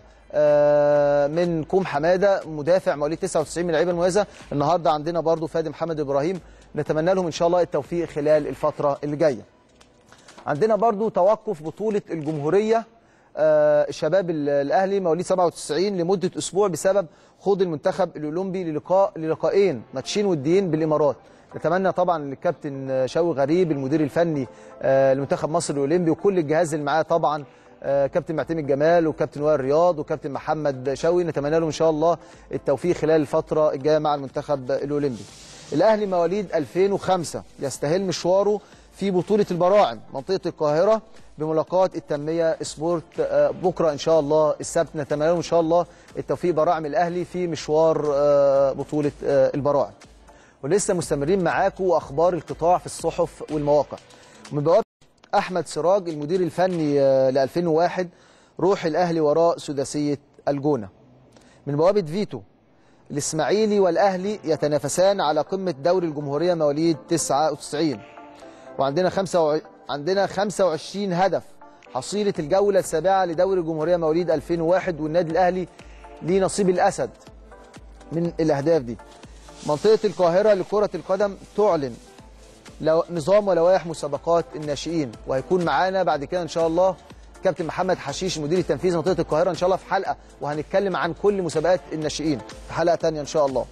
آه، من كوم حماده مدافع مواليد 99 من اللعيبه المميزه النهارده عندنا برضو فادي محمد ابراهيم نتمنى لهم ان شاء الله التوفيق خلال الفتره اللي جايه عندنا برضو توقف بطولة الجمهورية آه، الشباب ال- الأهلي مواليد 97 لمدة أسبوع بسبب خوض المنتخب الأولمبي للقاء للقاءين ماتشين وديين بالإمارات نتمنى طبعا للكابتن شوقي غريب المدير الفني آه، لمنتخب مصر الأولمبي وكل الجهاز اللي معاه طبعا آه، كابتن معتمد جمال وكابتن وائل رياض وكابتن محمد شوقي نتمنى لهم ان شاء الله التوفيق خلال الفتره الجايه مع المنتخب الاولمبي. الاهلي مواليد 2005 يستهل مشواره في بطوله البراعم منطقه القاهره بملاقاه التنميه سبورت آه، بكره ان شاء الله السبت نتمنى لهم ان شاء الله التوفيق براعم الاهلي في مشوار آه، بطوله آه، البراعم. ولسه مستمرين معاكم واخبار القطاع في الصحف والمواقع. من بوابه احمد سراج المدير الفني ل 2001 روح الاهلي وراء سداسيه الجونه. من بوابه فيتو الاسماعيلي والاهلي يتنافسان على قمه دوري الجمهوريه مواليد 99 وعندنا خمسة وع... عندنا 25 هدف حصيله الجوله السابعه لدوري الجمهوريه مواليد 2001 والنادي الاهلي ليه نصيب الاسد من الاهداف دي. منطقه القاهره لكره القدم تعلن لو نظام ولوائح مسابقات الناشئين وهيكون معانا بعد كده ان شاء الله كابتن محمد حشيش مدير التنفيذي منطقه القاهره ان شاء الله في حلقه وهنتكلم عن كل مسابقات الناشئين في حلقه ثانيه ان شاء الله.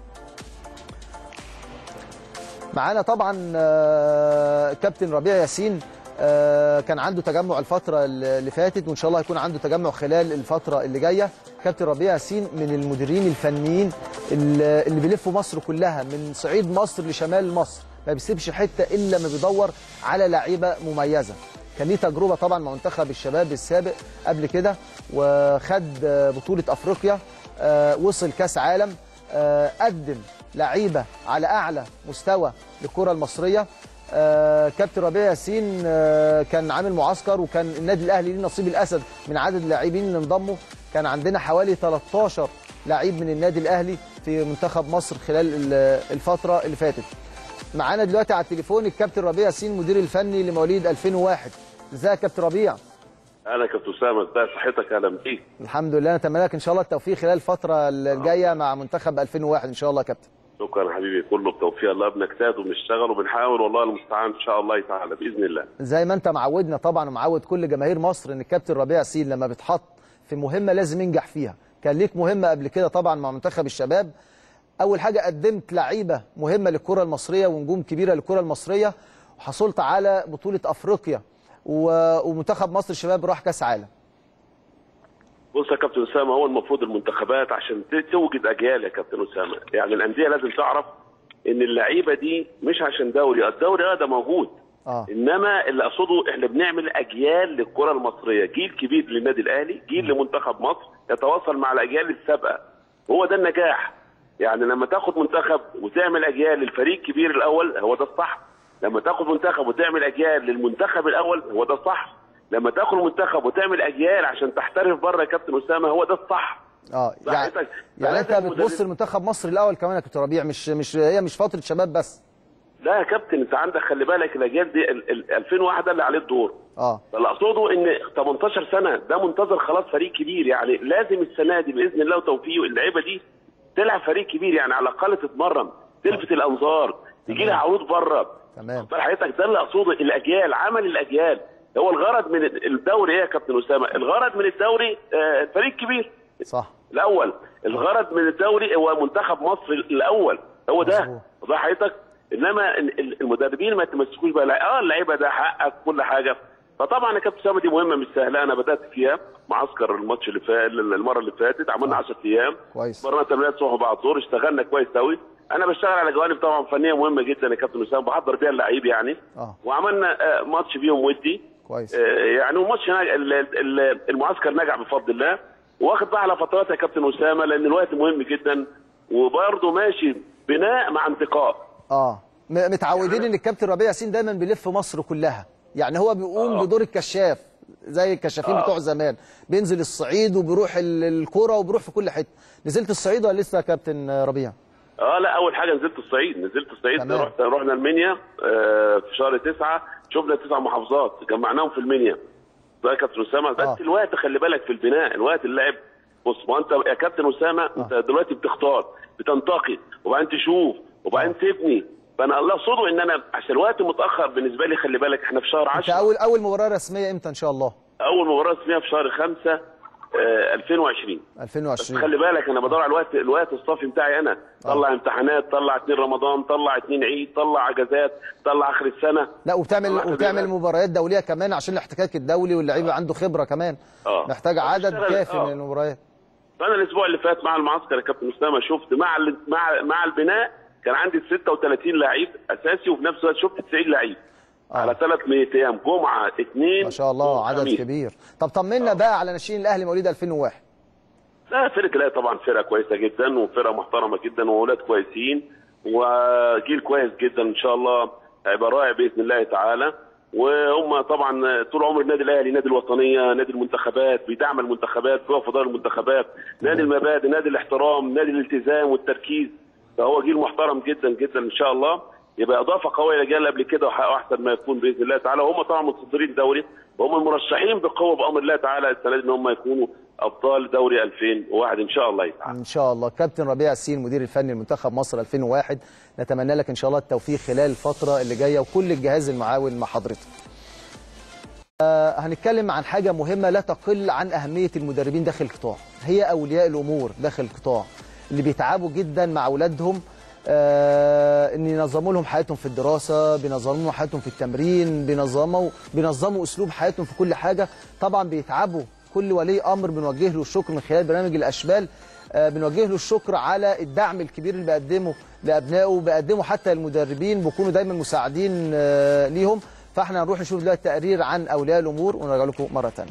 معانا طبعا آه، كابتن ربيع ياسين آه، كان عنده تجمع الفتره اللي فاتت وان شاء الله هيكون عنده تجمع خلال الفتره اللي جايه كابتن ربيع ياسين من المديرين الفنيين اللي اللي بيلفوا مصر كلها من صعيد مصر لشمال مصر ما بيسيبش حته الا ما بيدور على لعيبه مميزه كان ليه تجربه طبعا مع منتخب الشباب السابق قبل كده وخد آه، بطوله افريقيا آه، وصل كاس عالم آه، قدم لعيبه على اعلى مستوى للكره المصريه آه، كابتن ربيع ياسين آه، كان عامل معسكر وكان النادي الاهلي ليه نصيب الاسد من عدد اللاعبين اللي انضموا كان عندنا حوالي 13 لعيب من النادي الاهلي في منتخب مصر خلال ال- الفتره اللي فاتت معانا دلوقتي على التليفون الكابتن ربيع ياسين مدير الفني لمواليد 2001 ازيك يا كابتن ربيع اهلا كابتن اسامه ازي صحتك اهلا بيك الحمد لله نتمنى لك ان شاء الله التوفيق خلال الفتره الجايه مع منتخب 2001 ان شاء الله يا كابتن شكرا حبيبي كله بتوفيق الله بنجتهد وبنشتغل وبنحاول والله المستعان ان شاء الله تعالى باذن الله زي ما انت معودنا طبعا ومعود كل جماهير مصر ان الكابتن ربيع ياسين لما بيتحط في مهمه لازم ينجح فيها كان ليك مهمه قبل كده طبعا مع منتخب الشباب اول حاجه قدمت لعيبه مهمه للكره المصريه ونجوم كبيره للكره المصريه وحصلت على بطوله افريقيا و- ومنتخب مصر الشباب راح كاس عالم بص يا كابتن اسامه هو المفروض المنتخبات عشان ت- توجد اجيال يا كابتن اسامه يعني الانديه لازم تعرف ان اللعيبه دي مش عشان دوري الدوري اه ده موجود اه انما اللي اقصده احنا بنعمل اجيال للكره المصريه جيل كبير للنادي الاهلي جيل لمنتخب مصر يتواصل مع الاجيال السابقه هو ده النجاح يعني لما تاخد منتخب وتعمل اجيال للفريق الكبير الاول هو ده الصح لما تاخد منتخب وتعمل اجيال للمنتخب الاول هو ده الصح لما تاخد منتخب وتعمل اجيال عشان تحترف بره يا كابتن اسامه هو ده الصح اه يعني صحتك. يعني انت فلازم بتبص مدرب- لمنتخب مصر الاول كمان يا كابتن ربيع مش مش هي مش فتره شباب بس لا يا كابتن انت عندك خلي بالك الاجيال دي ال- ال- 2001 ده اللي عليه الدور اه اللي اقصده ان 18 سنه ده منتظر خلاص فريق كبير يعني لازم السنه دي باذن الله وتوفيقه اللعيبه دي تلعب فريق كبير يعني على الاقل تتمرن تلفت الانظار تجي لها عروض بره تمام طيب حضرتك ده اللي اقصده الاجيال عمل الاجيال هو الغرض من الدوري ايه يا كابتن اسامه؟ الغرض من الدوري آه، فريق كبير صح الاول الغرض من الدوري هو منتخب مصر الاول هو ده مظبوط. ده حضرتك انما ال- ال- المدربين ما تمسكوش بقى لا، اه اللعيبه ده حقك كل حاجه فطبعا يا كابتن اسامه دي مهمه مش سهله انا بدات فيها معسكر الماتش اللي فات المره اللي فاتت عملنا 10 ايام كويس مرنا تمرينات صبح بعد الظهر اشتغلنا كويس قوي انا بشتغل على جوانب طبعا فنيه مهمه جدا يا كابتن اسامه بحضر بيها اللعيب يعني اه وعملنا آه، ماتش بيهم ودي كويس آه، يعني وماتش نج- ال- ال- المعسكر نجح بفضل الله واخد بقى على فترات يا كابتن اسامه لان الوقت مهم جدا وبرضه ماشي بناء مع انتقاء اه م- متعودين ان الكابتن ربيع ياسين دايما بيلف مصر كلها يعني هو بيقوم آه. بدور الكشاف زي الكشافين آه. بتوع زمان بينزل الصعيد وبيروح ال- الكوره وبيروح في كل حته نزلت الصعيد ولا لسه يا كابتن ربيع اه لا اول حاجه نزلت الصعيد نزلت الصعيد تمام. رحت رحنا المنيا آه في شهر تسعة شفنا تسع محافظات جمعناهم في المنيا ده يا كابتن اسامه بس آه. الوقت خلي بالك في البناء الوقت اللاعب بص ما انت يا كابتن اسامه انت دلوقتي بتختار بتنتقي وبعدين تشوف وبعدين تبني فانا الله اقصده ان انا عشان الوقت متاخر بالنسبه لي خلي بالك احنا في شهر انت 10 اول اول مباراه رسميه امتى ان شاء الله اول مباراه اسمها في شهر 5 آه 2020 بس 2020 خلي بالك انا بدور على الوقت الوقت الصافي بتاعي انا طلع امتحانات طلع اتنين رمضان طلع اتنين عيد طلع اجازات طلع اخر السنه لا وبتعمل الله وبتعمل يخليك. مباريات دوليه كمان عشان الاحتكاك الدولي واللعيبه عنده خبره كمان اه محتاج عدد اشتغل- كافي آه. من المباريات فانا الاسبوع اللي فات مع المعسكر يا كابتن اسامه شفت مع ال- مع مع البناء كان عندي 36 لعيب اساسي وفي نفس الوقت شفت 90 لعيب آه. على ثلاث ايام جمعه اثنين ما شاء الله عدد وخميس. كبير طب طمنا بقى على ناشئين الاهلي مواليد 2001 لا فرقه الاهلي طبعا فرقه كويسه جدا وفرقه محترمه جدا واولاد كويسين وجيل كويس جدا ان شاء الله هيبقى رائع باذن الله تعالى وهم طبعا طول عمر النادي الاهلي نادي الوطنيه نادي المنتخبات بيدعم المنتخبات بيقف في ظهر المنتخبات نادي المبادئ نادي الاحترام نادي الالتزام والتركيز فهو جيل محترم جدا جدا ان شاء الله يبقى اضافه قويه لجيل قبل كده وحققوا احسن ما يكون باذن الله تعالى وهم طبعا متصدرين الدوري وهم المرشحين بقوه بامر الله تعالى السنه دي ان هم يكونوا ابطال دوري 2001 ان شاء الله تعالى ان شاء الله كابتن ربيع السين مدير الفني لمنتخب مصر 2001 نتمنى لك ان شاء الله التوفيق خلال الفتره اللي جايه وكل الجهاز المعاون مع حضرتك آه هنتكلم عن حاجه مهمه لا تقل عن اهميه المدربين داخل القطاع هي اولياء الامور داخل القطاع اللي بيتعبوا جدا مع اولادهم آه ان ينظموا لهم حياتهم في الدراسه بينظموا لهم حياتهم في التمرين بينظموا بينظموا اسلوب حياتهم في كل حاجه طبعا بيتعبوا كل ولي امر بنوجه له الشكر من خلال برنامج الاشبال آه بنوجه له الشكر على الدعم الكبير اللي بيقدمه لابنائه وبيقدمه حتى المدربين بيكونوا دايما مساعدين آه ليهم فاحنا هنروح نشوف دلوقتي تقرير عن اولياء الامور ونرجع لكم مره ثانيه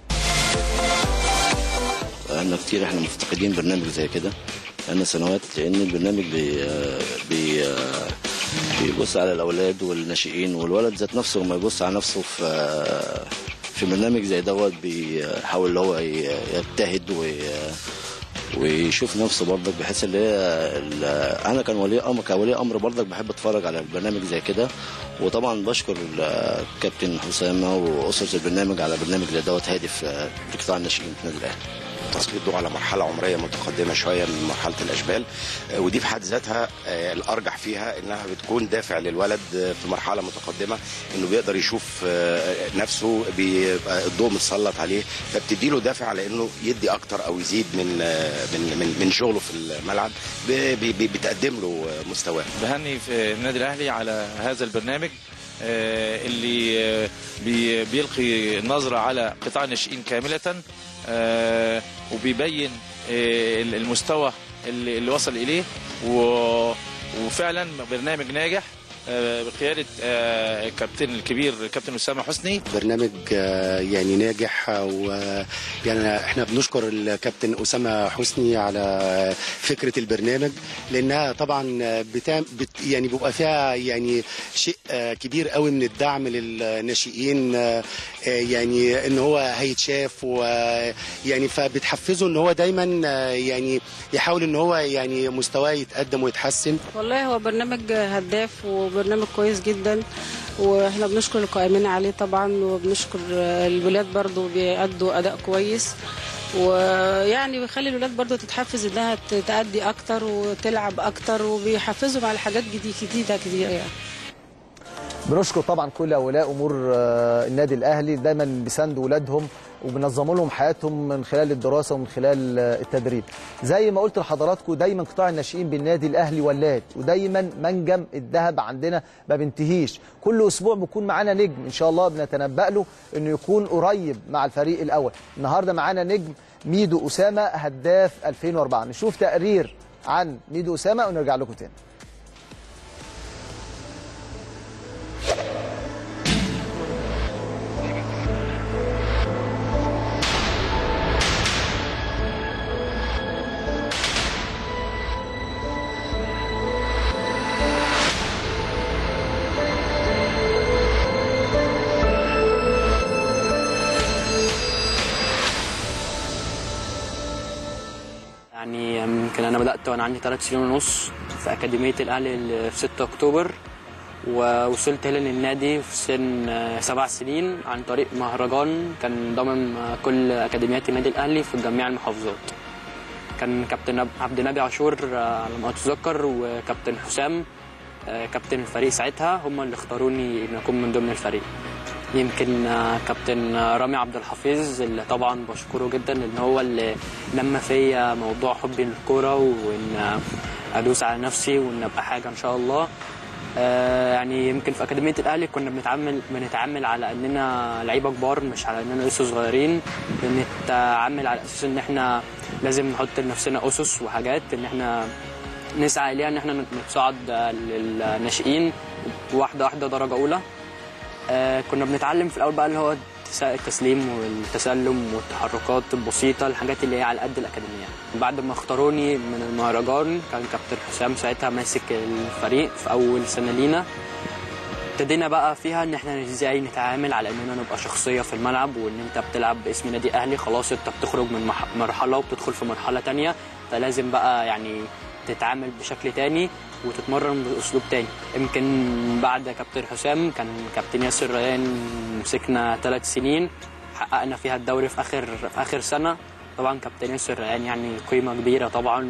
بقالنا كتير احنا مفتقدين برنامج زي كده بقالنا سنوات لان البرنامج بي بي بيبص على الاولاد والناشئين والولد ذات نفسه لما يبص على نفسه في في برنامج زي دوت بيحاول اللي هو يجتهد وي ويشوف نفسه برضك بحيث اللي هي ال- انا كان ولي امر كولي امر برضك بحب اتفرج على البرنامج زي كده وطبعا بشكر الكابتن حسامه واسره البرنامج على برنامج زي دوت هادف لقطاع الناشئين في النادي الاهلي تسليط الضوء على مرحله عمريه متقدمه شويه من مرحله الاشبال آه، ودي في حد ذاتها آه، الارجح فيها انها بتكون دافع للولد آه، في مرحله متقدمه انه بيقدر يشوف آه، نفسه بيبقى الضوء متسلط عليه فبتدي له دافع على انه يدي اكتر او يزيد من آه، من من, من شغله في الملعب ب- ب- ب- بتقدم له آه، مستواه بهني في النادي الاهلي على هذا البرنامج آه، اللي آه، بي- بيلقي نظره على قطاع الناشئين كامله آه، وبيبين آه، المستوى اللي اللي وصل اليه و- وفعلا برنامج ناجح آه، بقياده آه، الكابتن الكبير كابتن اسامه حسني برنامج آه، يعني ناجح ويعني احنا بنشكر الكابتن اسامه حسني على فكره البرنامج لانها طبعا بتعم بت يعني بيبقى فيها يعني شيء آه، كبير قوي من الدعم للناشئين آه، آه، يعني ان هو هيتشاف ويعني فبتحفزه ان هو دايما آه، يعني يحاول ان هو يعني مستواه يتقدم ويتحسن والله هو برنامج هداف وبرنامج كويس جدا واحنا بنشكر القائمين عليه طبعا وبنشكر الولاد برضو بيأدوا اداء كويس ويعني بيخلي الولاد برضو تتحفز انها تأدي اكتر وتلعب اكتر وبيحفزهم على حاجات جديد- جديده كتير يعني بنشكر طبعا كل اولياء امور آه، النادي الاهلي دايما بيساندوا ولادهم وبنظموا لهم حياتهم من خلال الدراسه ومن خلال آه، التدريب زي ما قلت لحضراتكم دايما قطاع الناشئين بالنادي الاهلي ولاد ودايما منجم الذهب عندنا ما بينتهيش كل اسبوع بيكون معانا نجم ان شاء الله بنتنبأ له انه يكون قريب مع الفريق الاول النهارده معانا نجم ميدو اسامه هداف 2004 نشوف تقرير عن ميدو اسامه ونرجع لكم تاني يعني يمكن انا بدات وانا عندي ثلاث سنين ونص في اكاديميه الاهلي اللي في 6 اكتوبر ووصلت هنا للنادي في سن آه، سبع سنين عن طريق مهرجان كان ضامن آه، كل اكاديميات النادي الاهلي في جميع المحافظات كان كابتن أب- عبد النبي عاشور آه، على ما اتذكر وكابتن حسام آه، كابتن الفريق ساعتها هم اللي اختاروني ان اكون من ضمن الفريق يمكن آه، كابتن آه، رامي عبد الحفيظ اللي طبعا بشكره جدا ان هو اللي نمى فيا موضوع حبي للكوره وان آه، ادوس على نفسي وان ابقى حاجه ان شاء الله آه، يعني يمكن في اكاديميه الاهلي كنا بنتعامل بنتعامل على اننا لعيبه كبار مش على اننا لسه صغيرين بنتعامل على اساس ان احنا لازم نحط لنفسنا اسس وحاجات ان احنا نسعى اليها ان احنا نتصعد آه، للناشئين واحده واحده درجه اولى آه كنا بنتعلم في الاول بقى اللي هو التس- التسليم والتسلم والتحركات البسيطه الحاجات اللي هي على قد الاكاديميه بعد ما اختاروني من المهرجان كان كابتن حسام ساعتها ماسك الفريق في اول سنه لينا ابتدينا بقى فيها ان احنا ازاي نتعامل على اننا نبقى شخصيه في الملعب وان انت بتلعب باسم نادي اهلي خلاص انت بتخرج من مح- مرحله وبتدخل في مرحله تانية فلازم بقى يعني تتعامل بشكل تاني وتتمرن باسلوب تاني يمكن بعد كابتن حسام كان كابتن ياسر ريان مسكنا ثلاث سنين حققنا فيها الدوري في اخر في اخر سنه طبعا كابتن ياسر ريان يعني قيمه كبيره طبعا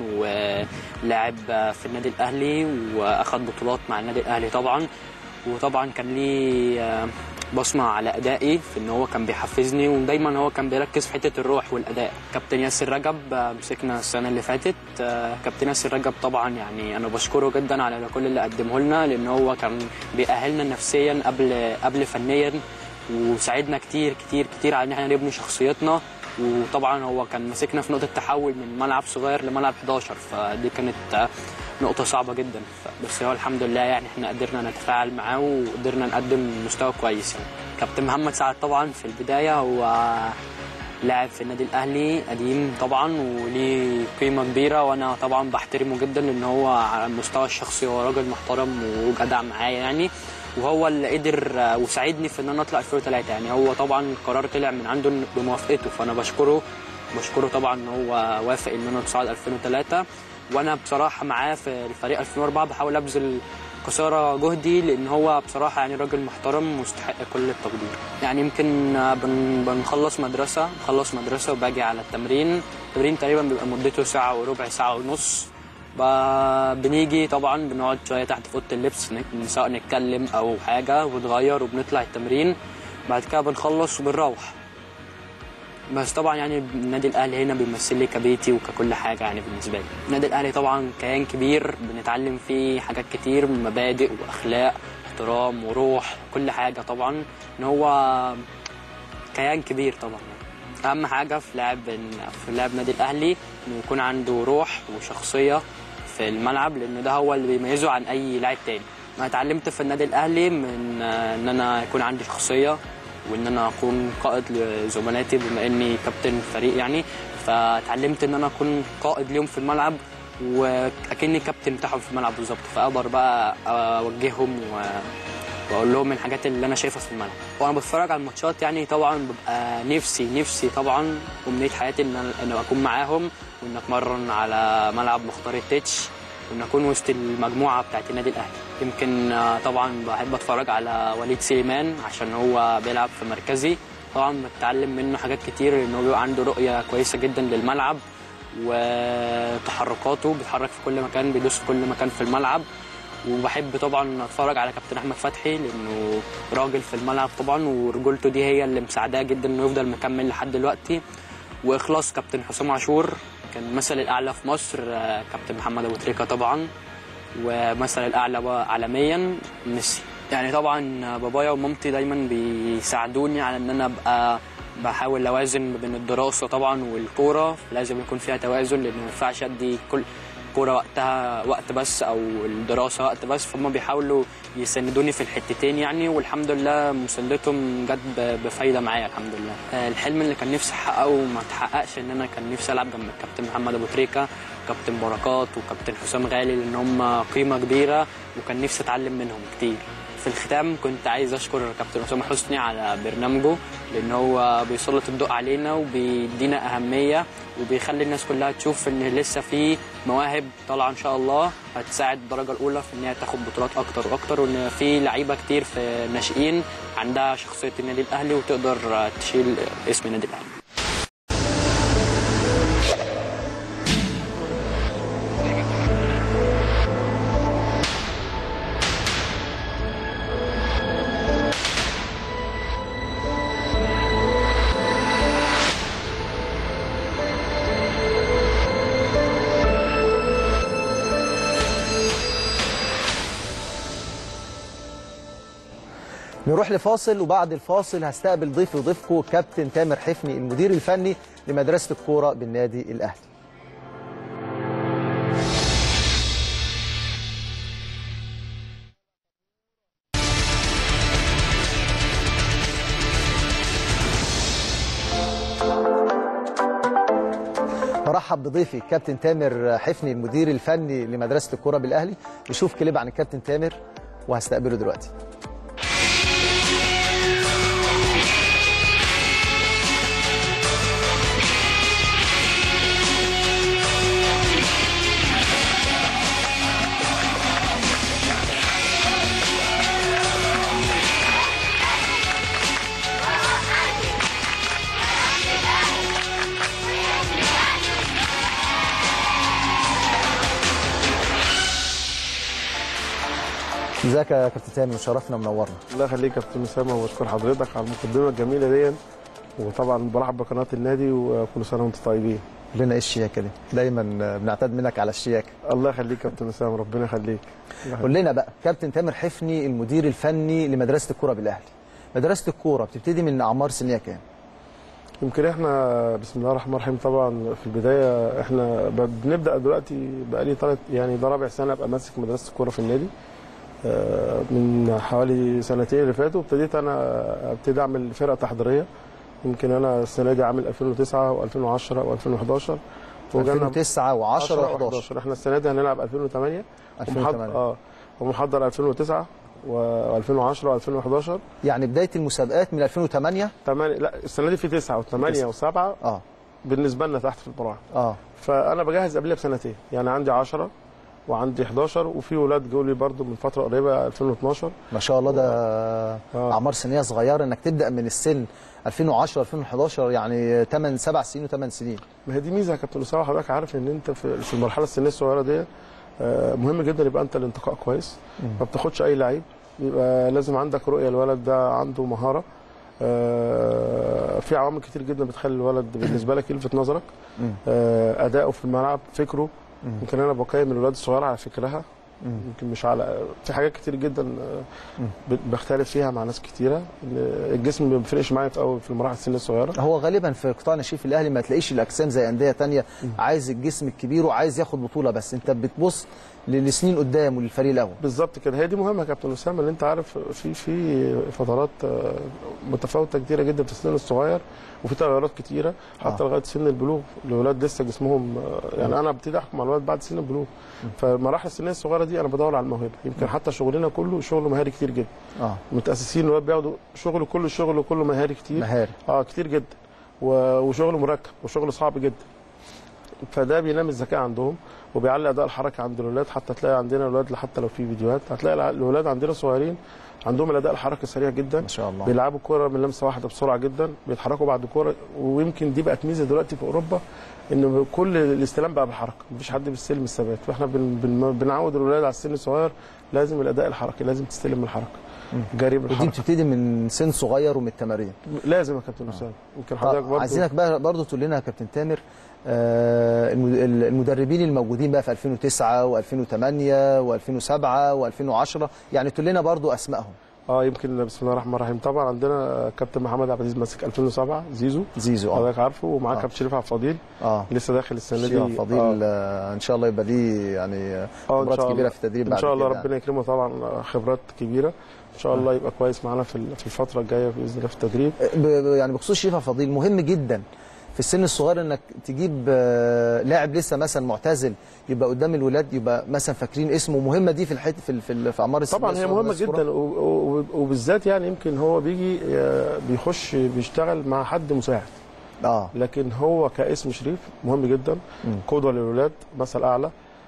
ولاعب في النادي الاهلي واخد بطولات مع النادي الاهلي طبعا وطبعا كان ليه آه، بصمة على أدائي في إن هو كان بيحفزني ودايما هو كان بيركز في حتة الروح والأداء كابتن ياسر رجب آه، مسكنا السنة اللي فاتت آه، كابتن ياسر رجب طبعا يعني أنا بشكره جدا على كل اللي قدمه لنا لأن هو كان بيأهلنا نفسيا قبل قبل فنيا وساعدنا كتير كتير كتير على إن احنا نبني شخصيتنا وطبعا هو كان ماسكنا في نقطة تحول من ملعب صغير لملعب 11 فدي كانت آه، نقطة صعبة جدا ف- بس هو الحمد لله يعني احنا قدرنا نتفاعل معاه وقدرنا نقدم مستوى كويس يعني كابتن محمد سعد طبعا في البداية هو لاعب في النادي الأهلي قديم طبعا وليه قيمة كبيرة وأنا طبعا بحترمه جدا لأن هو على المستوى الشخصي هو راجل محترم وجدع معايا يعني وهو اللي قدر آه، وساعدني في ان انا اطلع 2003 يعني هو طبعا القرار طلع من عنده بموافقته فانا بشكره بشكره طبعا ان هو وافق ان انا اتصعد 2003 وانا بصراحه معاه في الفريق 2004 بحاول ابذل قصارى جهدي لان هو بصراحه يعني راجل محترم مستحق كل التقدير يعني يمكن آه، بن بنخلص مدرسه بخلص مدرسه وباجي على التمرين التمرين تقريبا بيبقى مدته ساعه وربع ساعه ونص ب- بنيجي طبعا بنقعد شويه تحت في اوضه اللبس نك- سواء نتكلم او حاجه ونتغير وبنطلع التمرين بعد كده بنخلص وبنروح بس طبعا يعني النادي الاهلي هنا بيمثل لي كبيتي وككل حاجه يعني بالنسبه لي النادي الاهلي طبعا كيان كبير بنتعلم فيه حاجات كتير مبادئ واخلاق احترام وروح كل حاجه طبعا ان هو كيان كبير طبعا اهم حاجه في لاعب في لاعب نادي الاهلي انه يكون عنده روح وشخصيه في الملعب لان ده هو اللي بيميزه عن اي لاعب تاني انا اتعلمت في النادي الاهلي من آه، ان انا يكون عندي شخصيه وان انا اكون قائد لزملاتي بما اني كابتن فريق يعني فتعلمت ان انا اكون قائد ليهم في الملعب واكني كابتن بتاعهم في الملعب بالظبط فاقدر بقى اوجههم و... واقول لهم الحاجات اللي انا شايفها في الملعب وانا بتفرج على الماتشات يعني طبعا ببقى نفسي نفسي طبعا امنيه حياتي ان أنا- ان اكون معاهم وان اتمرن على ملعب مختار التتش وان اكون وسط المجموعه بتاعت النادي الاهلي يمكن آه، طبعا بحب اتفرج على وليد سليمان عشان هو بيلعب في مركزي طبعا بتعلم منه حاجات كتير ان هو بيبقى عنده رؤيه كويسه جدا للملعب وتحركاته بيتحرك في كل مكان بيدوس في كل مكان في الملعب وبحب طبعا اتفرج على كابتن احمد فتحي لانه راجل في الملعب طبعا ورجولته دي هي اللي مساعداه جدا انه يفضل مكمل لحد دلوقتي واخلاص كابتن حسام عاشور كان المثل الاعلى في مصر آه، كابتن محمد ابو تريكه طبعا ومثل الاعلى بقى عالميا ميسي يعني طبعا بابايا ومامتي دايما بيساعدوني على ان انا ابقى بحاول اوازن ما بين الدراسه طبعا والكوره لازم يكون فيها توازن لان ما ينفعش ادي كل كوره وقتها وقت بس او الدراسه وقت بس فهم بيحاولوا يسندوني في الحتتين يعني والحمد لله مساندتهم جت ب- بفايده معايا الحمد لله آه، الحلم اللي كان نفسي احققه وما اتحققش ان انا كان نفسي العب جنب الكابتن محمد ابو تريكه كابتن بركات وكابتن حسام غالي لان هم قيمه كبيره وكان نفسي اتعلم منهم كتير في الختام كنت عايز اشكر كابتن اسامه حسني على برنامجه لان هو بيسلط الضوء علينا وبيدينا اهميه وبيخلي الناس كلها تشوف ان لسه في مواهب طالعه ان شاء الله هتساعد الدرجه الاولى في ان هي تاخد بطولات اكتر واكتر وان في لعيبه كتير في الناشئين عندها شخصيه النادي الاهلي وتقدر تشيل اسم النادي الاهلي نروح لفاصل وبعد الفاصل هستقبل ضيف ضيفكم كابتن تامر حفني المدير الفني لمدرسة الكورة بالنادي الأهلي برحب بضيفي كابتن تامر حفني المدير الفني لمدرسة الكورة بالأهلي نشوف كليب عن الكابتن تامر وهستقبله دلوقتي ازيك يا كابتن تامر مشرفنا ومنورنا الله يخليك يا كابتن اسامه وبشكر حضرتك على المقدمه الجميله دي وطبعا برحب بقناه النادي وكل سنه وانتم طيبين ربنا ايه الشياكه دي دايما بنعتاد منك على الشياكه الله يخليك يا كابتن اسامه ربنا يخليك قول لنا بقى كابتن تامر حفني المدير الفني لمدرسه الكوره بالاهلي مدرسه الكوره بتبتدي من اعمار سنيه كام يمكن احنا بسم الله الرحمن الرحيم طبعا في البدايه احنا ب- بنبدا دلوقتي بقالي ثلاث يعني ده رابع سنه ابقى ماسك مدرسه الكوره في النادي آه، من حوالي سنتين اللي فاتوا ابتديت انا ابتدي اعمل فرقه تحضيريه يمكن انا السنه دي عامل 2009 و2010 و2011 2009 و10 و11 احنا السنه دي هنلعب 2008 2008. ومحضر- اه ومحضر 2009 و2010 و2011 يعني بدايه المسابقات من 2008 8 لا السنه دي في 9 و8 تسعة. و7 اه بالنسبه لنا تحت في المراحل اه فانا بجهز قبلها بسنتين يعني عندي 10 وعندي 11 وفي ولاد جوا لي برضه من فتره قريبه 2012 ما شاء الله ده اعمار سنيه صغيره انك تبدا من السن 2010 2011 يعني 8 7 سنين و8 سنين ما هي دي ميزه يا كابتن اسامه حضرتك عارف ان انت في في المرحله السنيه الصغيره دي آه، مهم جدا يبقى انت الانتقاء كويس ما بتاخدش اي لعيب يبقى لازم عندك رؤيه الولد ده عنده مهاره آه، في عوامل كتير جدا بتخلي الولد بالنسبه لك يلفت نظرك آه، اداؤه في الملعب فكره يمكن انا بقيم الولاد الصغيره على فكرها يمكن مش على في حاجات كتير جدا آه، ب- بختلف فيها مع ناس كتيره إن الجسم ما بيفرقش معايا في قوي في المراحل السن الصغيره هو غالبا في قطاع الناشئين في الاهلي ما تلاقيش الاجسام زي انديه تانية عايز الجسم الكبير وعايز ياخد بطوله بس انت بتبص لسنين قدام وللفريق الاول بالظبط كده هي دي مهمه يا كابتن اسامه اللي انت عارف في في فترات آه، متفاوته كتيره جدا في السن الصغير وفي تغيرات كتيره حتى آه. لغايه سن البلوغ الولاد لسه جسمهم آه، يعني انا ابتدي احكم على الولاد بعد سن البلوغ فالمراحل السنيه الصغيره دي انا بدور على الموهبه يمكن حتى شغلنا كله شغل مهاري كتير جدا اه متاسسين الولاد بياخدوا شغل كله شغل كله مهاري كتير مهاري اه كتير جدا و- وشغل مركب وشغل صعب جدا فده بينمي الذكاء عندهم وبيعلي اداء الحركه عند الاولاد حتى تلاقي عندنا الاولاد حتى لو في فيديوهات هتلاقي الع- الاولاد عندنا صغيرين عندهم الاداء الحركي سريع جدا ما شاء الله بيلعبوا الكوره من لمسه واحده بسرعه جدا بيتحركوا بعد الكوره ويمكن دي بقت ميزه دلوقتي في اوروبا ان كل الاستلام بقى بالحركه مفيش حد بيستلم الثبات فاحنا بن بن بنعود الاولاد على السن الصغير لازم الاداء الحركي لازم تستلم بالحركه جري ودي بالحركه بتبتدي من سن صغير ومن التمارين لازم يا كابتن اسامه يمكن حضرتك برضه عايزينك بقى برضه تقول لنا يا كابتن تامر آه، المد- المدربين الموجودين بقى في 2009 و2008 و2007 و2010 يعني تقول لنا برضه اسمائهم اه يمكن بسم الله الرحمن الرحيم طبعا عندنا كابتن محمد عبد العزيز ماسك 2007 زيزو زيزو اه حضرتك عارفه ومعاه آه. كابتن شريف عبد الفضيل اه لسه داخل السنه شيخ دي فضيل آه. آه. ان شاء الله يبقى ليه يعني اه ان خبرات شاء كبيره الله في التدريب ان بعد شاء الله كده ربنا يكرمه طبعا خبرات كبيره ان شاء الله يبقى كويس معانا في في الفتره الجايه باذن الله في التدريب ب- ب- يعني بخصوص شريف عبد الفضيل مهم جدا في السن الصغير انك تجيب آه، لاعب لسه مثلا معتزل يبقى قدام الولاد يبقى مثلا فاكرين اسمه مهمه دي في الحته في ال- في, ال- في اعمار السن طبعا هي الصغيرة مهمه الصغيرة. جدا و- و- وبالذات يعني يمكن هو بيجي آه، بيخش بيشتغل مع حد مساعد اه لكن هو كاسم شريف مهم جدا مم. قدوه للولاد مثل اعلى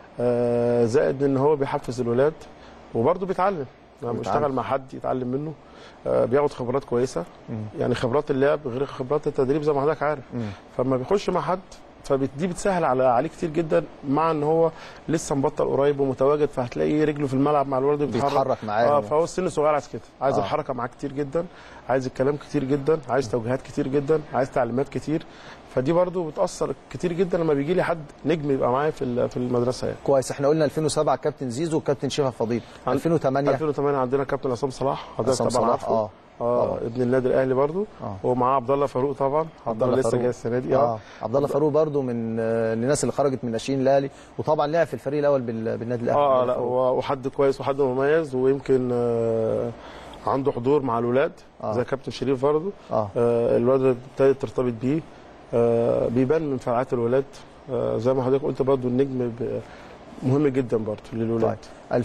آه، زائد ان هو بيحفز الولاد وبرضه بيتعلم يعني بيتعلم. بيشتغل مع حد يتعلم منه آه، بياخد خبرات كويسه مم. يعني خبرات اللعب غير خبرات التدريب زي ما حضرتك عارف مم. فلما بيخش مع حد فدي بتسهل على عليه كتير جدا مع ان هو لسه مبطل قريب ومتواجد فهتلاقيه رجله في الملعب مع الولد بيتحرك معاه. اه فهو السن الصغير عايز كده عايز آه. آه. الحركه معاه كتير جدا عايز الكلام كتير جدا عايز توجيهات كتير جدا عايز تعليمات كتير فدي برضو بتاثر كتير جدا لما بيجي لي حد نجم يبقى معايا في ال- في المدرسه يعني كويس احنا قلنا 2007 كابتن زيزو وكابتن شيخ عبد الفضيل 2008 2008 عندنا كابتن عصام صلاح حضرتك عصام طبعا صلاح، عارفه آه. اه طبعا. ابن النادي الاهلي برضو آه. ومعاه عبد الله فاروق طبعا عبد الله لسه فاروق. جاي السنه دي اه عبد الله فاروق برضو من آه، الناس اللي خرجت من ناشئين الاهلي وطبعا لعب في الفريق الاول بال- بالنادي الاهلي اه عبد لا الله هو- وحد كويس وحد مميز ويمكن آه عنده حضور مع الولاد آه. زي كابتن شريف برضه آه. آه الولاد ابتدت ترتبط بيه آه بيبان من فعاليات الولاد آه زي ما حضرتك قلت برضه النجم ب- مهم جدا برضه للولاد طيب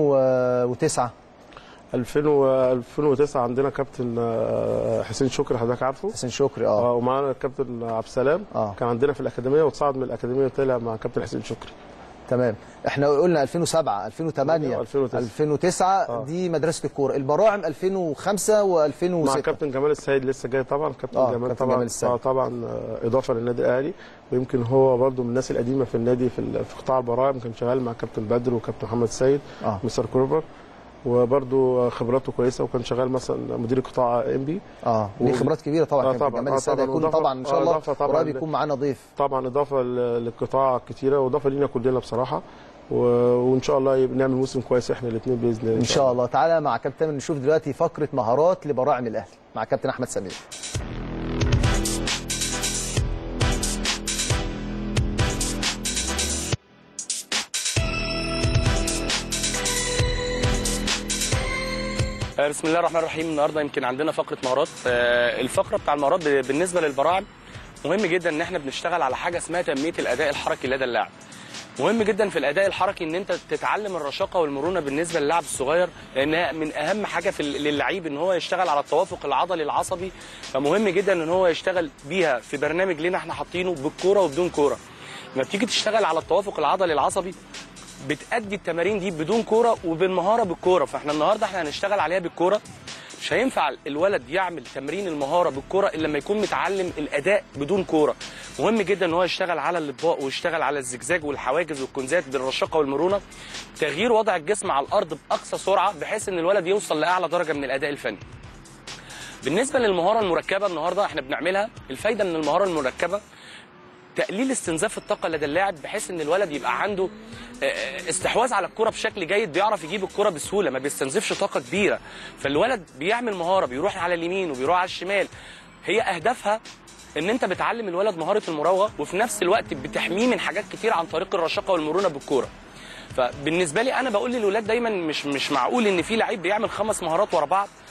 2009 2000 و 2009 عندنا كابتن آه، حسين شكري حضرتك عارفه حسين شكري اه اه ومعانا الكابتن عبد السلام آه. كان عندنا في الاكاديميه وتصعد من الاكاديميه وطلع مع كابتن حسين شكري تمام احنا قلنا 2007 2008 2009. 2009 آه. دي مدرسه الكوره البراعم 2005 مع و2006 كابتن جمال السيد لسه جاي طبعا كابتن آه، جمال كابتن طبعا جمال السيد. اه طبعا آه، اضافه للنادي الاهلي ويمكن هو برضو من الناس القديمه في النادي في, ال- في قطاع البراعم كان شغال مع كابتن بدر وكابتن محمد السيد آه. مستر كروبر وبرضو خبراته كويسه وكان شغال مثلا مدير قطاع ام بي اه ليه و- خبرات كبيره طبعا آه كابتن طبعاً، جمال آه السيد طبعاً، هيكون وإضافة- طبعا ان شاء آه، الله إضافة طبعاً قريب ل- يكون معانا ضيف طبعا اضافه ل- للقطاع كتيره واضافه لينا كلنا بصراحه و... وان شاء الله يبقى نعمل موسم كويس احنا الاثنين باذن الله ان شاء الله تعالى مع كابتن تامر نشوف دلوقتي فقره مهارات لبراعم الاهلي مع كابتن احمد سمير آه، بسم الله الرحمن الرحيم النهارده يمكن عندنا فقره مهارات آه، الفقره بتاع المهارات ب- بالنسبه للبراعم مهم جدا ان احنا بنشتغل على حاجه اسمها تنميه الاداء الحركي لدى اللاعب مهم جدا في الاداء الحركي ان انت تتعلم الرشاقه والمرونه بالنسبه للاعب الصغير لانها من اهم حاجه في ال- للعيب ان هو يشتغل على التوافق العضلي العصبي فمهم جدا ان هو يشتغل بيها في برنامج لينا احنا حاطينه بالكوره وبدون كوره لما بتيجي تشتغل على التوافق العضلي العصبي بتأدي التمارين دي بدون كوره وبالمهاره بالكوره فاحنا النهارده احنا هنشتغل عليها بالكوره مش هينفع الولد يعمل تمرين المهاره بالكوره الا لما يكون متعلم الاداء بدون كوره مهم جدا ان هو يشتغل على الاطباق ويشتغل على الزجزاج والحواجز والكنزات بالرشاقه والمرونه تغيير وضع الجسم على الارض باقصى سرعه بحيث ان الولد يوصل لاعلى درجه من الاداء الفني بالنسبه للمهاره المركبه النهارده احنا بنعملها الفايده من المهاره المركبه تقليل استنزاف الطاقه لدى اللاعب بحيث ان الولد يبقى عنده آه، استحواذ على الكره بشكل جيد بيعرف يجيب الكره بسهوله ما بيستنزفش طاقه كبيره فالولد بيعمل مهاره بيروح على اليمين وبيروح على الشمال هي اهدافها ان انت بتعلم الولد مهاره المراوغه وفي نفس الوقت بتحميه من حاجات كتير عن طريق الرشاقه والمرونه بالكوره فبالنسبه لي انا بقول للولاد دايما مش مش معقول ان في لعيب بيعمل خمس مهارات ورا بعض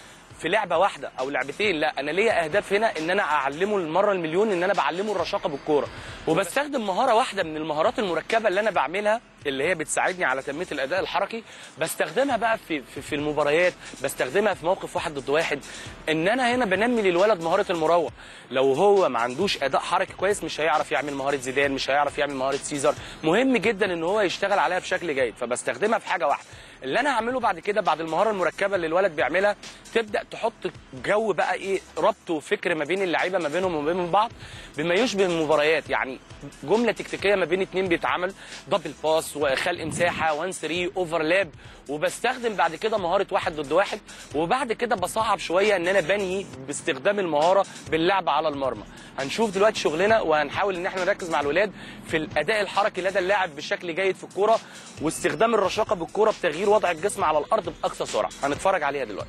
في لعبه واحده او لعبتين لا انا ليا اهداف هنا ان انا اعلمه المره المليون ان انا بعلمه الرشاقه بالكوره وبستخدم مهاره واحده من المهارات المركبه اللي انا بعملها اللي هي بتساعدني على تنميه الاداء الحركي بستخدمها بقى في في, في المباريات بستخدمها في موقف واحد ضد واحد ان انا هنا بنمي للولد مهاره المراوغه لو هو ما عندوش اداء حركي كويس مش هيعرف يعمل مهاره زيدان مش هيعرف يعمل مهاره سيزر مهم جدا ان هو يشتغل عليها بشكل جيد فبستخدمها في حاجه واحده اللي انا هعمله بعد كده بعد المهاره المركبه اللي الولد بيعملها تبدا تحط جو بقى ايه ربط وفكر ما بين اللعيبه ما بينهم وما بين بعض بما يشبه المباريات يعني جمله تكتيكيه ما بين اتنين بيتعمل دبل باس وخلق مساحه 1 3 اوفرلاب وبستخدم بعد كده مهاره واحد ضد واحد وبعد كده بصعب شويه ان انا بنهي باستخدام المهاره باللعب على المرمى هنشوف دلوقتي شغلنا وهنحاول ان احنا نركز مع الولاد في الاداء الحركي لدى اللاعب بشكل جيد في الكوره واستخدام الرشاقه بالكوره بتغيير وضع الجسم على الارض باقصى سرعه هنتفرج عليها دلوقتي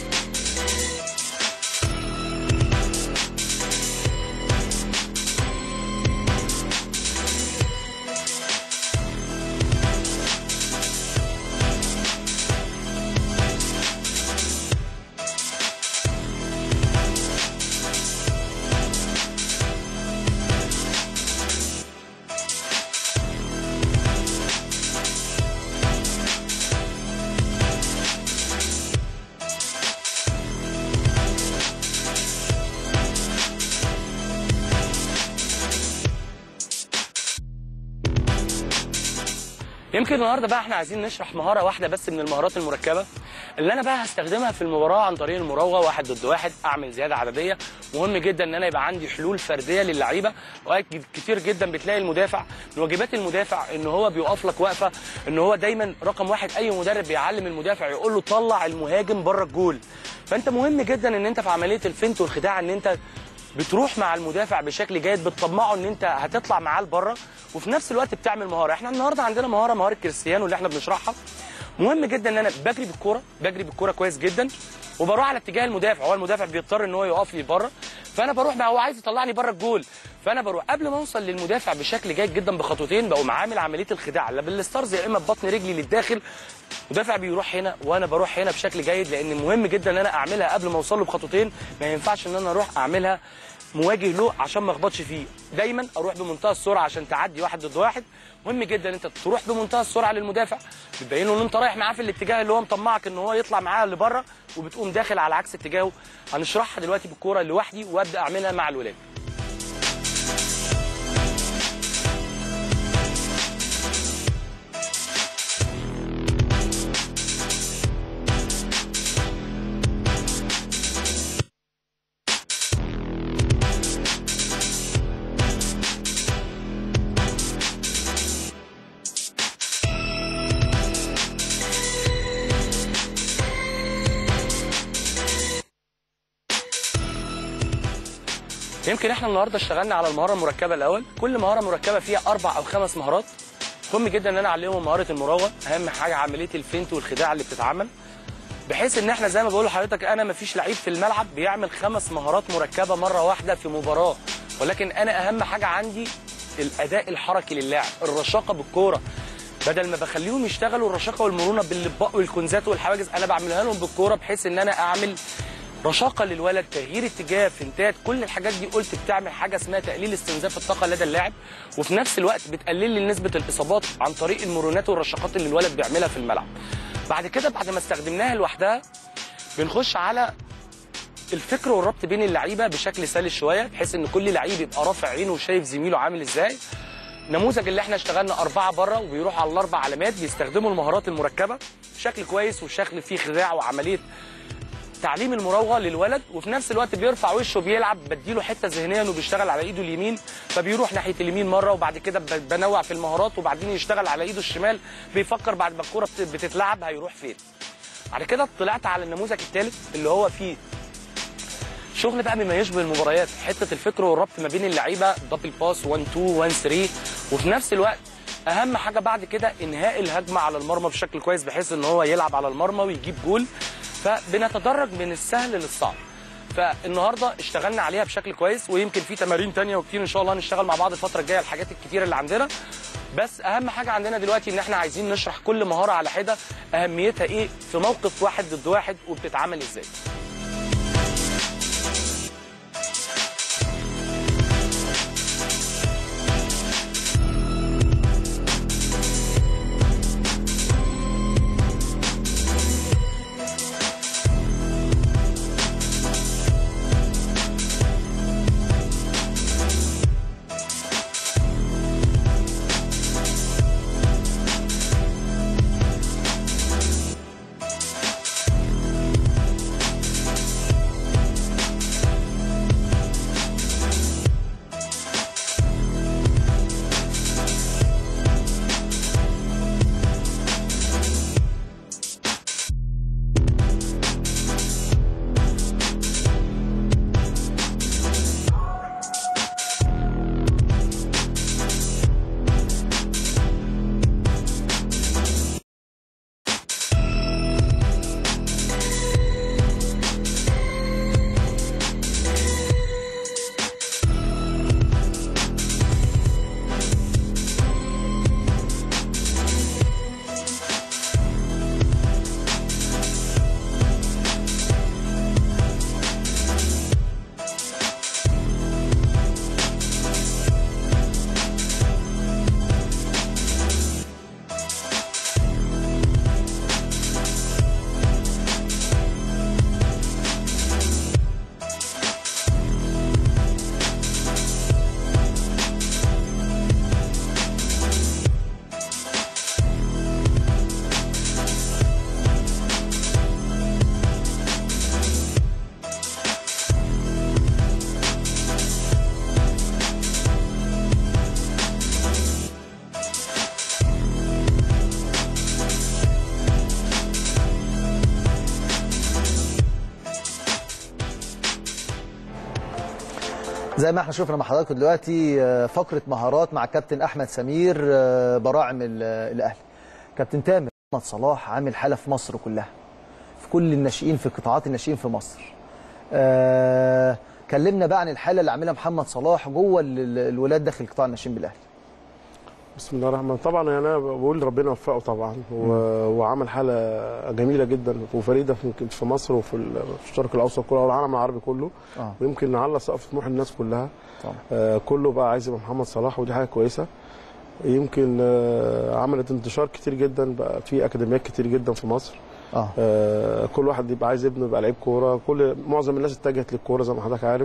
يمكن النهارده بقى احنا عايزين نشرح مهاره واحده بس من المهارات المركبه اللي انا بقى هستخدمها في المباراه عن طريق المراوغه واحد ضد واحد اعمل زياده عدديه مهم جدا ان انا يبقى عندي حلول فرديه للعيبه اوقات كتير جدا بتلاقي المدافع من واجبات المدافع ان هو بيقف لك واقفه ان هو دايما رقم واحد اي مدرب بيعلم المدافع يقول له طلع المهاجم بره الجول فانت مهم جدا ان انت في عمليه الفنت والخداع ان انت بتروح مع المدافع بشكل جيد بتطمعه ان انت هتطلع معاه لبره وفي نفس الوقت بتعمل مهاره احنا النهارده عندنا مهاره مهاره كريستيانو اللي احنا بنشرحها مهم جدا ان انا بجري بالكوره بجري بالكوره كويس جدا وبروح على اتجاه المدافع هو المدافع بيضطر ان هو يقف لي بره فانا بروح بقى هو عايز يطلعني بره الجول فانا بروح قبل ما اوصل للمدافع بشكل جيد جدا بخطوتين بقوم عامل عمليه الخداع لا بالستارز يا اما ببطن رجلي للداخل مدافع بيروح هنا وانا بروح هنا بشكل جيد لان مهم جدا ان انا اعملها قبل ما اوصل له بخطوتين ما ينفعش ان انا اروح اعملها مواجه له عشان ما اخبطش فيه دايما اروح بمنتهى السرعه عشان تعدي واحد ضد واحد مهم جدا انت تروح بمنتهى السرعه للمدافع بتبين له ان انت رايح معاه في الاتجاه اللي هو مطمعك ان هو يطلع معاه لبره وبتقوم داخل على عكس اتجاهه هنشرحها دلوقتي بالكوره لوحدي وابدا اعملها مع الولاد يمكن احنا النهارده اشتغلنا على المهاره المركبه الاول كل مهاره مركبه فيها اربع او خمس مهارات مهم جدا ان انا اعلمهم مهاره المراوغه اهم حاجه عمليه الفنت والخداع اللي بتتعمل بحيث ان احنا زي ما بقول لحضرتك انا ما فيش لعيب في الملعب بيعمل خمس مهارات مركبه مره واحده في مباراه ولكن انا اهم حاجه عندي الاداء الحركي للاعب الرشاقه بالكوره بدل ما بخليهم يشتغلوا الرشاقه والمرونه بالاطباق والكنزات والحواجز انا بعملها لهم بالكوره بحيث ان انا اعمل رشاقه للولد تغيير اتجاه فنتات كل الحاجات دي قلت بتعمل حاجه اسمها تقليل استنزاف الطاقه لدى اللاعب وفي نفس الوقت بتقلل لي نسبه الاصابات عن طريق المرونات والرشاقات اللي الولد بيعملها في الملعب بعد كده بعد ما استخدمناها لوحدها بنخش على الفكر والربط بين اللعيبه بشكل سلس شويه بحيث ان كل لعيب يبقى رافع عينه وشايف زميله عامل ازاي نموذج اللي احنا اشتغلنا أربعة بره وبيروحوا على الأربع علامات بيستخدموا المهارات المركبة بشكل كويس وشكل فيه خداع وعملية تعليم المراوغه للولد وفي نفس الوقت بيرفع وشه بيلعب بديله حته ذهنيه انه بيشتغل على ايده اليمين فبيروح ناحيه اليمين مره وبعد كده ب- بنوع في المهارات وبعدين يشتغل على ايده الشمال بيفكر بعد ما الكوره بت- بتتلعب هيروح فين بعد كده طلعت على النموذج الثالث اللي هو فيه شغل بقى بما يشبه المباريات حته الفكر والربط ما بين اللعيبه دبل باس 1 2 1 3 وفي نفس الوقت اهم حاجه بعد كده انهاء الهجمه على المرمى بشكل كويس بحيث ان هو يلعب على المرمى ويجيب جول فبنتدرج من السهل للصعب فالنهارده اشتغلنا عليها بشكل كويس ويمكن في تمارين تانية وكتير ان شاء الله هنشتغل مع بعض الفتره الجايه الحاجات الكتيره اللي عندنا بس اهم حاجه عندنا دلوقتي ان احنا عايزين نشرح كل مهاره على حده اهميتها ايه في موقف واحد ضد واحد وبتتعمل ازاي زي ما احنا شفنا مع حضراتكم دلوقتي آه، فقره مهارات مع كابتن احمد سمير آه، براعم ال- آه، الاهلي كابتن تامر محمد صلاح عامل حاله في مصر كلها في كل الناشئين في قطاعات الناشئين في مصر آه، كلمنا بقى عن الحاله اللي عاملها محمد صلاح جوه ال- ال- الولاد داخل قطاع الناشئين بالاهلي بسم الله الرحمن الرحيم طبعا يعني انا بقول ربنا يوفقه طبعا و... وعمل حاله جميله جدا وفريده في- يمكن في مصر وفي ال- في الشرق الاوسط كله والعالم العربي كله آه. ويمكن على سقف طموح الناس كلها طبعا. آه كله بقى عايز يبقى محمد صلاح ودي حاجه كويسه يمكن آه عملت انتشار كتير جدا بقى في اكاديميات كتير جدا في مصر اه آه كل واحد يبقى عايز ابنه يبقى لعيب كوره كل معظم الناس اتجهت للكوره زي ما حضرتك عارف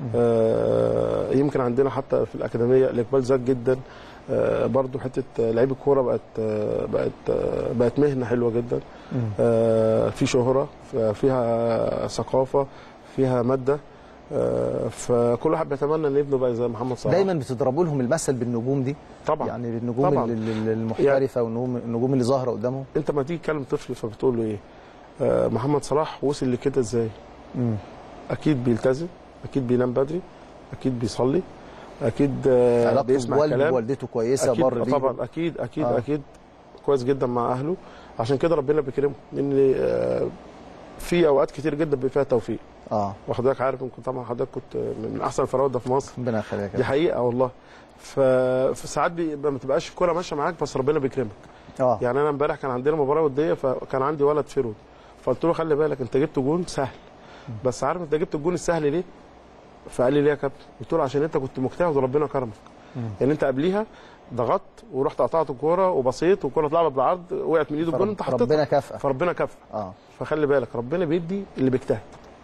آه يمكن عندنا حتى في الاكاديميه الاقبال زاد جدا آه برضو حته آه، لعيب الكوره بقت آه بقت آه بقت مهنه حلوه جدا آه في شهره فيها ثقافه فيها ماده آه فكل واحد بيتمنى ان ابنه بقى زي محمد صلاح دايما بتضربوا لهم المثل بالنجوم دي طبعا يعني بالنجوم طبعا. ال- ال- المحترفه والنجوم النجوم اللي ظاهره قدامهم انت ما تيجي تكلم طفل فبتقول له ايه آه محمد صلاح وصل لكده ازاي مم. اكيد بيلتزم اكيد بينام بدري اكيد بيصلي اكيد آه علاقته بيسمع بوالده كلام ووالدته كويسه أكيد بر بيه طبعا اكيد اكيد آه. آه. اكيد كويس جدا مع اهله عشان كده ربنا بيكرمه لان آه في اوقات كتير جدا بيبقى فيها توفيق اه وحضرتك عارف يمكن طبعا حضرتك كنت من احسن الفراوده في مصر ربنا يخليك دي حقيقه والله ف... فساعات بيبقى ما تبقاش الكوره ماشيه معاك بس ربنا بيكرمك اه يعني انا امبارح كان عندنا مباراه وديه فكان عندي ولد فيرود فقلت له خلي بالك انت جبت جون سهل بس عارف انت جبت الجون السهل ليه؟ فقال لي ليه يا كابتن؟ قلت له عشان انت كنت مجتهد وربنا كرمك يعني انت قبليها ضغطت ورحت قطعت الكوره وبصيت والكوره اتلعبت بالعرض وقعت من ايد الجون انت حطيتها ربنا كافئك فربنا كافئ اه فخلي بالك ربنا بيدي اللي بيجتهد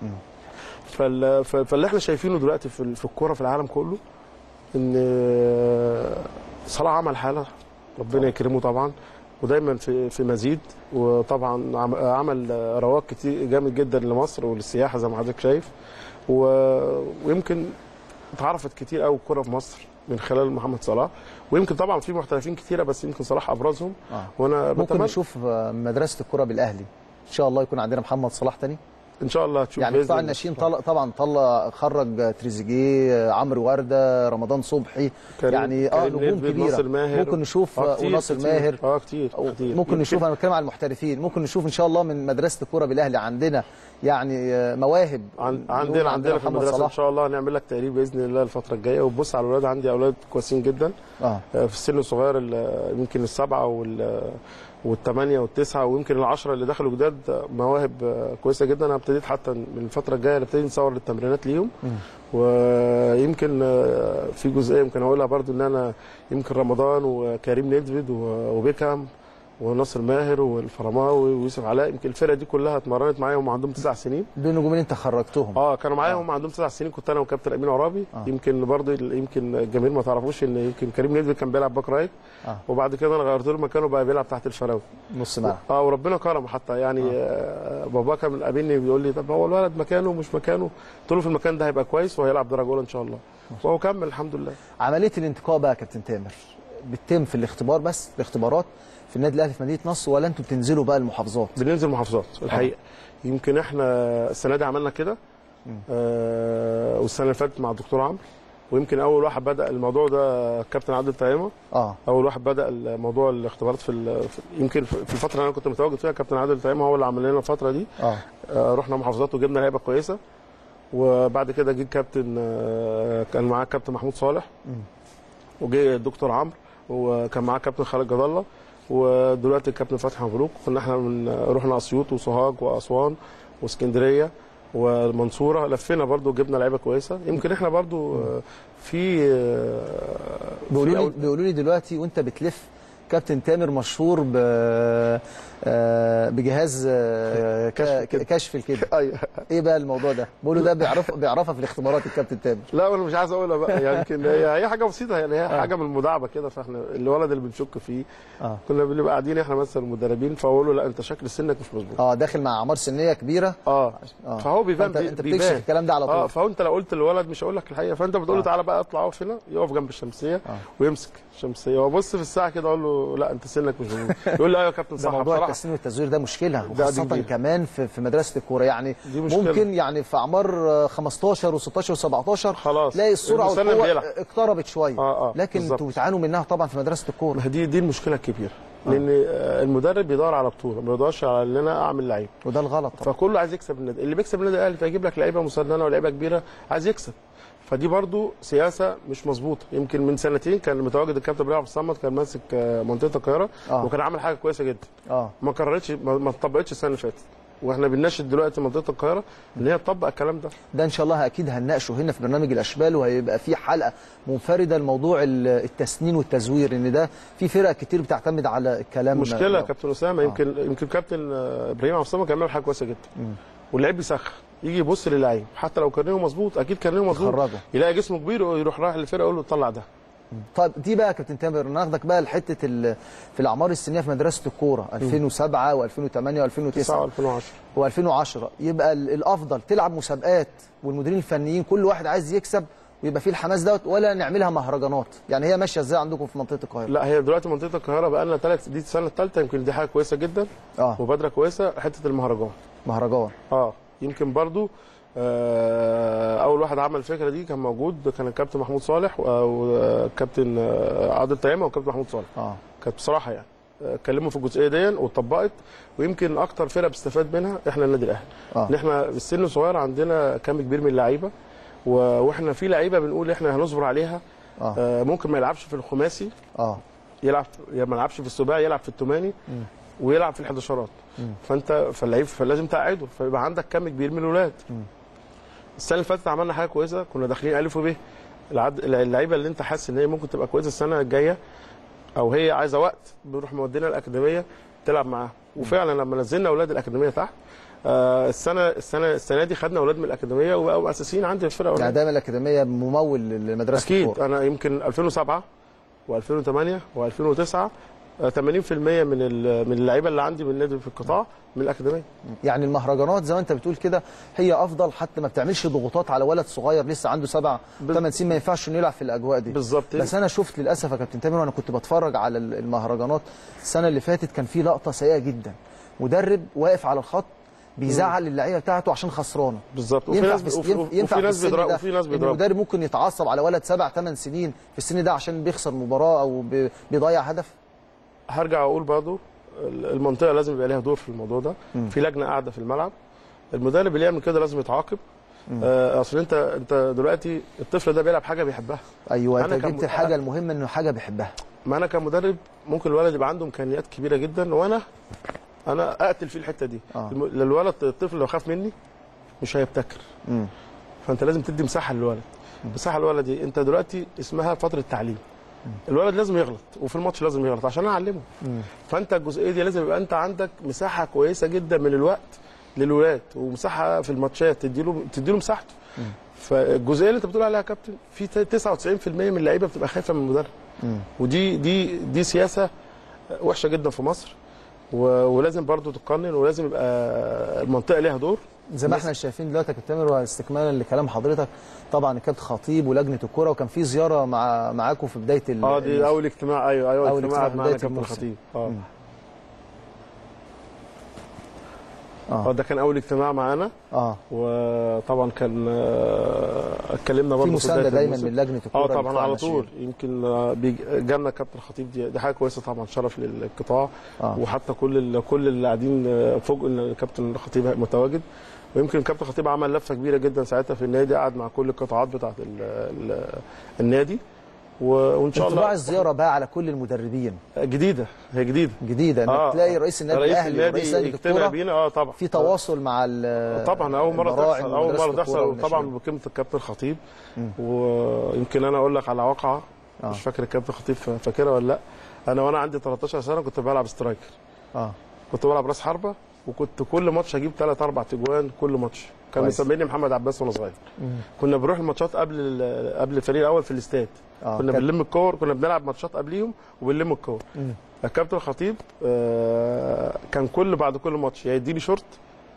فال... ف- فاللي احنا شايفينه دلوقتي في ال- في الكوره في العالم كله ان صلاح عمل حاله ربنا يكرمه طبعا ودايما في في مزيد وطبعا عم- عمل رواج كتير جامد جدا لمصر وللسياحه زي ما حضرتك شايف و... ويمكن اتعرفت كتير قوي الكوره في مصر من خلال محمد صلاح ويمكن طبعا في محترفين كتيره بس يمكن صلاح ابرزهم آه. وانا ممكن بتمنى- نشوف آه، مدرسه الكره بالاهلي ان شاء الله يكون عندنا محمد صلاح تاني ان شاء الله هتشوف يعني بإذن قطاع الله. الناشئين طلع طبعا طلع خرج تريزيجيه عمرو ورده رمضان صبحي كريم- يعني اه كريم نجوم نيدفيد، كبيره ناصر ماهر. ممكن نشوف آه، آه، كتير، وناصر كتير. ماهر اه كتير كتير ممكن يمكن- نشوف انا بتكلم على المحترفين ممكن نشوف ان شاء الله من مدرسه الكره بالاهلي عندنا يعني آه، مواهب عن نقول عندنا عندنا في محمد المدرسه ان صلاح. شاء الله هنعمل لك تقرير باذن الله الفتره الجايه وبص على الاولاد عندي اولاد كويسين جدا اه آه، في السن الصغير ال- يمكن السبعه وال والثمانيه والتسعه ويمكن العشره اللي دخلوا جداد آه، مواهب آه، كويسه جدا انا ابتديت حتى من الفتره الجايه نبتدي نصور التمرينات ليهم ويمكن آه، في جزئيه يمكن اقولها برضو ان انا يمكن رمضان وكريم نيدفيد و- وبيكهام وناصر ماهر والفرماوي ويوسف علاء يمكن الفرقه دي كلها اتمرنت معايا وهم عندهم تسع سنين دول نجومين انت خرجتهم اه كانوا معايا هم عندهم تسع سنين كنت انا وكابتن امين عرابي آه. يمكن برضه يمكن الجماهير ما تعرفوش ان يمكن كريم نيدفيد كان بيلعب باك رايت آه. وبعد كده انا غيرت له مكانه بقى بيلعب تحت الفراوي نص ملعب اه وربنا كرمه حتى يعني آه. بابا كان قابلني بيقول لي طب هو الولد مكانه مش مكانه قلت له في المكان ده هيبقى كويس وهيلعب درجه اولى ان شاء الله وهو كمل الحمد لله عمليه الانتقاء بقى يا كابتن تامر بتتم في الاختبار بس الاختبارات في النادي الاهلي في مدينه نصر ولا انتوا بتنزلوا بقى المحافظات بننزل محافظات الحقيقه يمكن احنا السنه دي عملنا كده آه والسنه اللي فاتت مع الدكتور عمرو ويمكن اول واحد بدا الموضوع ده الكابتن عادل طعيمه اه اول واحد بدا الموضوع الاختبارات في, ال- في يمكن في في الفتره اللي انا كنت متواجد فيها كابتن عادل طعيمه هو اللي عمل لنا الفتره دي اه آه رحنا محافظات وجبنا لعيبه كويسه وبعد كده جه الكابتن آه كان معاه الكابتن محمود صالح وجه الدكتور عمرو وكان معاه كابتن خالد جد الله ودلوقتي الكابتن فتحي مبروك كنا احنا من رحنا اسيوط وسوهاج واسوان واسكندريه والمنصوره لفينا برضو جبنا لعيبه كويسه يمكن احنا برضو آه، في آه، بيقولوا في لي بيقولوا لي دلوقتي وانت بتلف كابتن تامر مشهور ب آه، بجهاز آه، ك- ك- كشف الكده ايوه ايه بقى الموضوع ده بيقولوا ده بيعرف بيعرفها في الاختبارات الكابتن تامر لا انا مش عايز اقولها بقى يعني يمكن هي هي حاجه بسيطه يعني هي حاجه من المداعبه كده فاحنا الولد اللي بنشك فيه اه كنا بنبقى قاعدين احنا مثلا مدربين فاقول له لا انت شكل سنك مش مظبوط اه داخل مع اعمار سنيه كبيره اه اه فهو بيبان فأنت- انت بيبان. بتكشف الكلام ده على طول اه فهو انت لو قلت للولد مش هقول لك الحقيقه فانت بتقول له آه. تعالى بقى اطلع اقف هنا يقف جنب الشمسيه آه. ويمسك الشمسيه وابص في الساعه كده اقول له له لا انت سنك مش مظبوط يقول لي ايوه يا كابتن ده صح موضوع بصراحه التسنين والتزوير ده مشكله دي وخاصه كبيرة. كمان في, في مدرسه الكوره يعني دي مشكلة. ممكن يعني في اعمار آه، 15 و16 و17 خلاص تلاقي السرعه المسنن والقوه بيلعب. اقتربت شويه اه اه لكن بالظبط. انتوا بتعانوا منها طبعا في مدرسه الكوره ما هي دي دي المشكله الكبيره لان آه، المدرب بيدور على بطوله ما بيدورش على ان انا اعمل لعيب وده الغلط طبعا فكله عايز يكسب النادي اللي بيكسب النادي الاهلي فيجيب لك لعيبه مسننه ولاعيبه كبيره عايز يكسب فدي برضو سياسه مش مظبوطه يمكن من سنتين كان متواجد الكابتن ابراهيم عبد الصمد كان ماسك آه، منطقه القاهره آه. وكان عامل حاجه كويسه جدا اه ما كررتش ما ما اتطبقتش السنه اللي فاتت واحنا بنناشد دلوقتي منطقه القاهره ان هي تطبق الكلام ده ده ان شاء الله اكيد هنناقشه هنا في برنامج الاشبال وهيبقى في حلقه منفرده لموضوع ال- التسنين والتزوير ان ده في فرق كتير بتعتمد على الكلام مشكله يا ده. كابتن اسامه يمكن يمكن كابتن آه، ابراهيم عبد الصمد كان بيعمل حاجه كويسه جدا واللعيب بيسخن يجي يبص للعيب حتى لو كارنيه مظبوط اكيد كارنيه مظبوط يخرجه. يلاقي جسمه كبير ويروح رايح للفرقه يقول له طلع ده طيب دي بقى يا كابتن تامر ناخدك بقى لحته ال- في الاعمار السنيه في مدرسه الكوره 2007 و2008 و2009 2010 و2010 يبقى ال- الافضل تلعب مسابقات والمديرين الفنيين كل واحد عايز يكسب ويبقى فيه الحماس دوت ولا نعملها مهرجانات يعني هي ماشيه ازاي عندكم في منطقه القاهره لا هي دلوقتي منطقه القاهره بقى لنا ثلاث دي السنه الثالثه يمكن دي حاجه كويسه جدا اه وبادره كويسه حته المهرجان مهرجان اه يمكن برضو آه اول واحد عمل الفكره دي كان موجود كان الكابتن محمود صالح والكابتن آه، عادل طيامه والكابتن محمود صالح اه كانت بصراحه يعني آه، اتكلموا في الجزئيه دي واتطبقت ويمكن اكتر فرقه بتستفاد منها احنا النادي الاهلي آه. ان احنا في السن الصغير عندنا كم كبير من اللعيبه و- واحنا في لعيبه بنقول احنا هنصبر عليها آه. آه ممكن ما يلعبش في الخماسي اه يلعب يعني ما يلعبش في السباعي يلعب في الثماني مم. ويلعب في الحداشرات مم. فانت فاللعيب فلازم تقعده فيبقى عندك كم كبير من الاولاد مم. السنه اللي فاتت عملنا حاجه كويسه كنا داخلين الف وب العد- اللعيبه اللي انت حاسس ان هي ممكن تبقى كويسه السنه الجايه او هي عايزه وقت بنروح مودينا الاكاديميه تلعب معاها وفعلا لما نزلنا اولاد الاكاديميه تحت آه السنه السنه السنه دي خدنا اولاد من الاكاديميه وبقوا اساسيين عندي في الفرقه يعني أولاد. دايما الاكاديميه ممول لمدرسه اكيد الكوره انا يمكن 2007 و2008 و2009 80% من ال- من اللعيبه اللي عندي من النادي في القطاع من الاكاديميه يعني المهرجانات زي ما انت بتقول كده هي افضل حتى ما بتعملش ضغوطات على ولد صغير لسه عنده سبع ثمان سنين ما ينفعش انه يلعب في الاجواء دي بالظبط بس انا شفت للاسف يا كابتن تامر وانا كنت بتفرج على ال- المهرجانات السنه اللي فاتت كان في لقطه سيئه جدا مدرب واقف على الخط بيزعل اللعيبه بتاعته عشان خسرانه بالظبط وفي ينفع ناس في- وفي, ينفع- ينفع وفي في ناس السن بيضربوا ده وفي ناس ان بيضربوا المدرب ممكن يتعصب على ولد سبع ثمان سنين في السن ده عشان بيخسر مباراه او بي- بيضيع هدف هرجع اقول برضو المنطقه لازم يبقى ليها دور في الموضوع ده مم. في لجنه قاعده في الملعب المدرب اللي يعمل كده لازم يتعاقب مم. آه، اصل انت انت دلوقتي الطفل ده بيلعب حاجه بيحبها ايوه انت أنا كم- جبت الحاجه المهمه انه حاجه بيحبها ما انا كمدرب ممكن الولد يبقى عنده امكانيات كبيره جدا وانا انا اقتل فيه الحته دي آه. الم- الولد الطفل لو خاف مني مش هيبتكر مم. فانت لازم تدي مساحه للولد مساحه للولد دي انت دلوقتي اسمها فتره تعليم الولد لازم يغلط وفي الماتش لازم يغلط عشان اعلمه مم. فانت الجزئيه دي لازم يبقى انت عندك مساحه كويسه جدا من الوقت للولاد ومساحه في الماتشات تديله تديله مساحته فالجزئيه اللي انت بتقول عليها يا كابتن في 99% من اللعيبه بتبقى خايفه من المدرب مم. ودي دي دي سياسه وحشه جدا في مصر و- ولازم برضو تقنن ولازم يبقى المنطقه ليها دور زي ما احنا شايفين دلوقتي يا كابتن تامر واستكمالا لكلام حضرتك طبعا الكابتن خطيب ولجنه الكوره وكان في زياره مع معاكم في بدايه ال- اه دي اول اجتماع ايوه ايوه أول اجتماع اجتماع في معانا بداية كابتن الموسم. خطيب اه مم. اه ده كان اول اجتماع معانا اه وطبعا كان آه، اتكلمنا برضه في مسانده بداية دايما الموسم. من لجنه الكوره اه طبعا لقطاع على الناشئين. طول يمكن آه، بيج- جالنا كابتن خطيب دي, دي حاجه كويسه طبعا شرف للقطاع آه. وحتى كل ال- كل اللي قاعدين آه، فوق ان الكابتن خطيب متواجد ويمكن الكابتن خطيب عمل لفه كبيره جدا ساعتها في النادي قعد مع كل القطاعات بتاعه ال- ال- النادي و- وان شاء انطباع الله الزياره بقى على كل المدربين جديده هي جديده جديده انك آه. تلاقي رئيس النادي رئيس الاهلي النادي ورئيس نادي يجتمع الكوره بينا اه طبعا في تواصل مع ال- طبعا اول مره المراعي تحصل اول ومدرسة مره الكورة تحصل والناشئين. طبعا بقيمه الكابتن خطيب مم. ويمكن انا اقول لك على واقعه آه. مش فاكر الكابتن خطيب فا- فاكرها ولا لا انا وانا عندي 13 سنه كنت بلعب سترايكر اه كنت بلعب راس حربه وكنت كل ماتش اجيب ثلاث اربع تجوان كل ماتش كان كويس. مسميني محمد عباس وانا صغير مم. كنا بنروح الماتشات قبل ال- قبل الفريق الاول في الاستاد آه، كنا كان- بنلم الكور كنا بنلعب ماتشات قبليهم وبنلم الكور مم. الكابتن الخطيب آه، كان كل بعد كل ماتش يا يديني شورت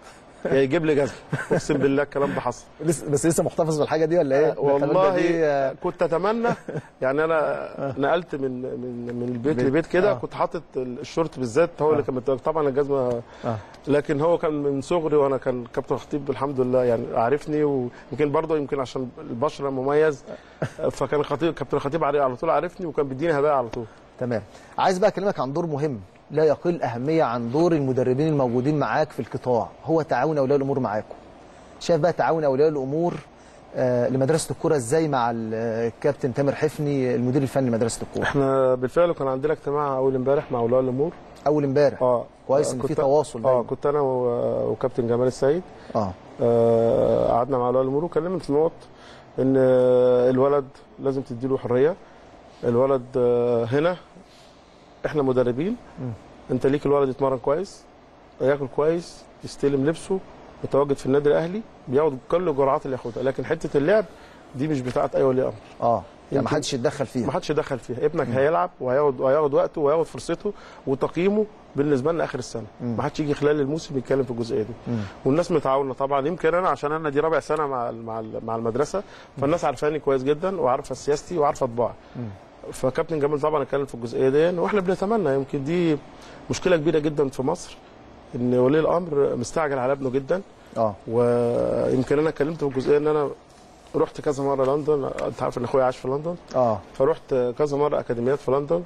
يا يجيب لي جزمه اقسم بالله الكلام ده حصل لسه بس لسه محتفظ بالحاجه دي ولا ايه؟ والله دي آه، كنت اتمنى يعني انا نقلت من من من البيت بيت. لبيت كده آه. كنت حاطط الشورت بالذات هو اللي كان مت- طبعا الجزمه آه. لكن هو كان من صغري وانا كان كابتن خطيب الحمد لله يعني عارفني ويمكن برضه يمكن عشان البشره مميز فكان خطيب كابتن خطيب علي- على طول عارفني وكان بيديني هدايا على طول تمام عايز بقى اكلمك عن دور مهم لا يقل اهميه عن دور المدربين الموجودين معاك في القطاع هو تعاون اولياء الامور معاكم شايف بقى تعاون اولياء الامور آه، لمدرسه الكره ازاي مع ال- الكابتن تامر حفني المدير الفني لمدرسه الكوره احنا بالفعل كان عندنا اجتماع اول امبارح مع اولياء الامور اول امبارح اه كويس ان كنت- في تواصل اه دايما. كنت انا و- وكابتن جمال السيد اه آه، قعدنا مع اولياء الامور وكلمنا في نقط ان آه، الولد لازم تديله حريه الولد آه، هنا احنا مدربين انت ليك الولد يتمرن كويس ياكل كويس يستلم لبسه متواجد في النادي الاهلي بياخد كل الجرعات اللي ياخدها لكن حته اللعب دي مش بتاعت اي ولي امر اه يعني ما يمكن- حدش يتدخل فيها ما حدش يدخل فيها ابنك هيلعب وهياخد وهياخد وقته وهياخد فرصته وتقييمه بالنسبه لنا اخر السنه مم. ما حدش يجي خلال الموسم يتكلم في الجزئيه دي مم. والناس متعاونه طبعا يمكن انا عشان انا دي رابع سنه مع ال- مع ال- مع المدرسه فالناس عارفاني كويس جدا وعارفه سياستي وعارفه طباعي مم. فكابتن جمال طبعا اتكلم في الجزئيه دي واحنا بنتمنى يمكن دي مشكله كبيره جدا في مصر ان ولي الامر مستعجل على ابنه جدا اه ويمكن انا اتكلمت في الجزئيه ان انا رحت كذا مره لندن انت عارف ان اخويا عاش في لندن اه فرحت كذا مره اكاديميات في لندن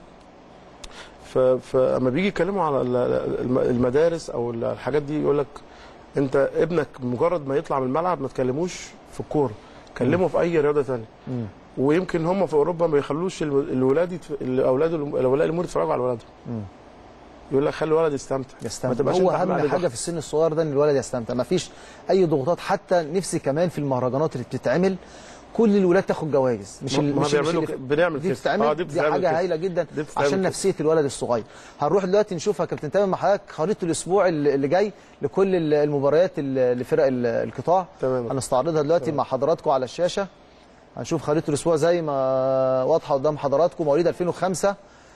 ف- فاما بيجي يتكلموا على ال- الم- المدارس او الحاجات دي يقول لك انت ابنك مجرد ما يطلع من الملعب ما تكلموش في الكوره كلمه في اي رياضه ثانيه مم. ويمكن هم في اوروبا ما يخلوش الو- الولاد يتف... الاولاد الاولياء الامور يتفرجوا على اولادهم مم. يقول لك خلي الولد يستمتع ما يستمتع تبقاش هو انت عامل اهم عليه حاجه ضغط. في السن الصغير ده ان الولد يستمتع ما فيش اي ضغوطات حتى نفسي كمان في المهرجانات اللي بتتعمل كل الولاد تاخد جوائز مش ما- ال- ما مش بيعملوا مش ك- بنعمل دي كده. بتتعمل آه، دي, دي بتتعمل حاجه كده. هايله جدا دي بتتعمل عشان كده. نفسيه الولد الصغير هنروح دلوقتي نشوف يا كابتن تامر مع حضرتك خريطه الاسبوع اللي اللي جاي لكل ال- المباريات ال- لفرق ال- القطاع تمام هنستعرضها دلوقتي مع حضراتكم على الشاشه هنشوف خريطه الاسبوع زي ما واضحه قدام حضراتكم مواليد 2005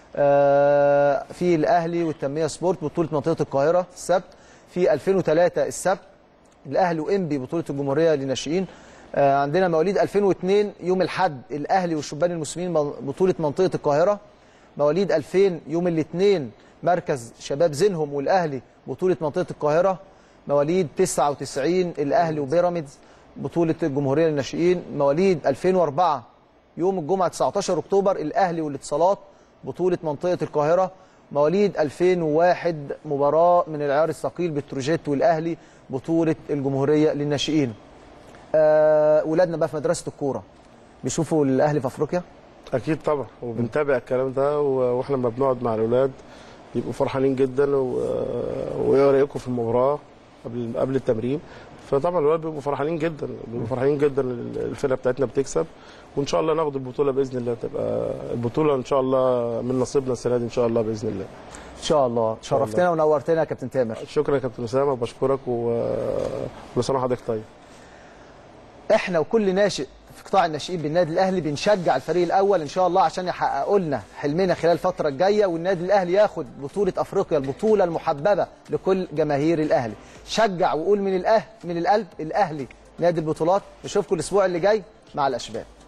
آه، في الاهلي والتنميه سبورت بطوله منطقه القاهره السبت في 2003 السبت الاهلي وانبي بطوله الجمهوريه للناشئين آه، عندنا مواليد 2002 يوم الاحد الاهلي والشبان المسلمين بطوله منطقه القاهره مواليد 2000 يوم الاثنين مركز شباب زينهم والاهلي بطوله منطقه القاهره مواليد 99 الاهلي وبيراميدز بطوله الجمهوريه للناشئين مواليد 2004 يوم الجمعه 19 اكتوبر الاهلي والاتصالات بطوله منطقه القاهره مواليد 2001 مباراه من العيار الثقيل بتروجيت والاهلي بطوله الجمهوريه للناشئين آه ولادنا بقى في مدرسه الكوره بيشوفوا الاهلي في افريقيا اكيد طبعا وبنتابع الكلام ده و- واحنا لما بنقعد مع الاولاد بيبقوا فرحانين جدا و- وايه رايكم في المباراه قبل قبل التمرين فطبعا الولاد بيبقوا فرحانين جدا بيبقوا فرحانين جدا الفرقه بتاعتنا بتكسب وان شاء الله ناخد البطوله باذن الله تبقى البطوله ان شاء الله من نصيبنا السنه دي ان شاء الله باذن الله ان شاء الله شرفتنا ونورتنا يا كابتن تامر شكرا يا كابتن اسامه وبشكرك وكل سنه وحضرتك طيب احنا وكل ناشئ في قطاع الناشئين بالنادي الاهلي بنشجع الفريق الاول ان شاء الله عشان يحققوا لنا حلمنا خلال الفتره الجايه والنادي الاهلي ياخد بطوله افريقيا البطوله المحببه لكل جماهير الاهلي شجع وقول من الاهل من القلب الاهلي نادي البطولات نشوفكم الاسبوع اللي جاي مع الاشبال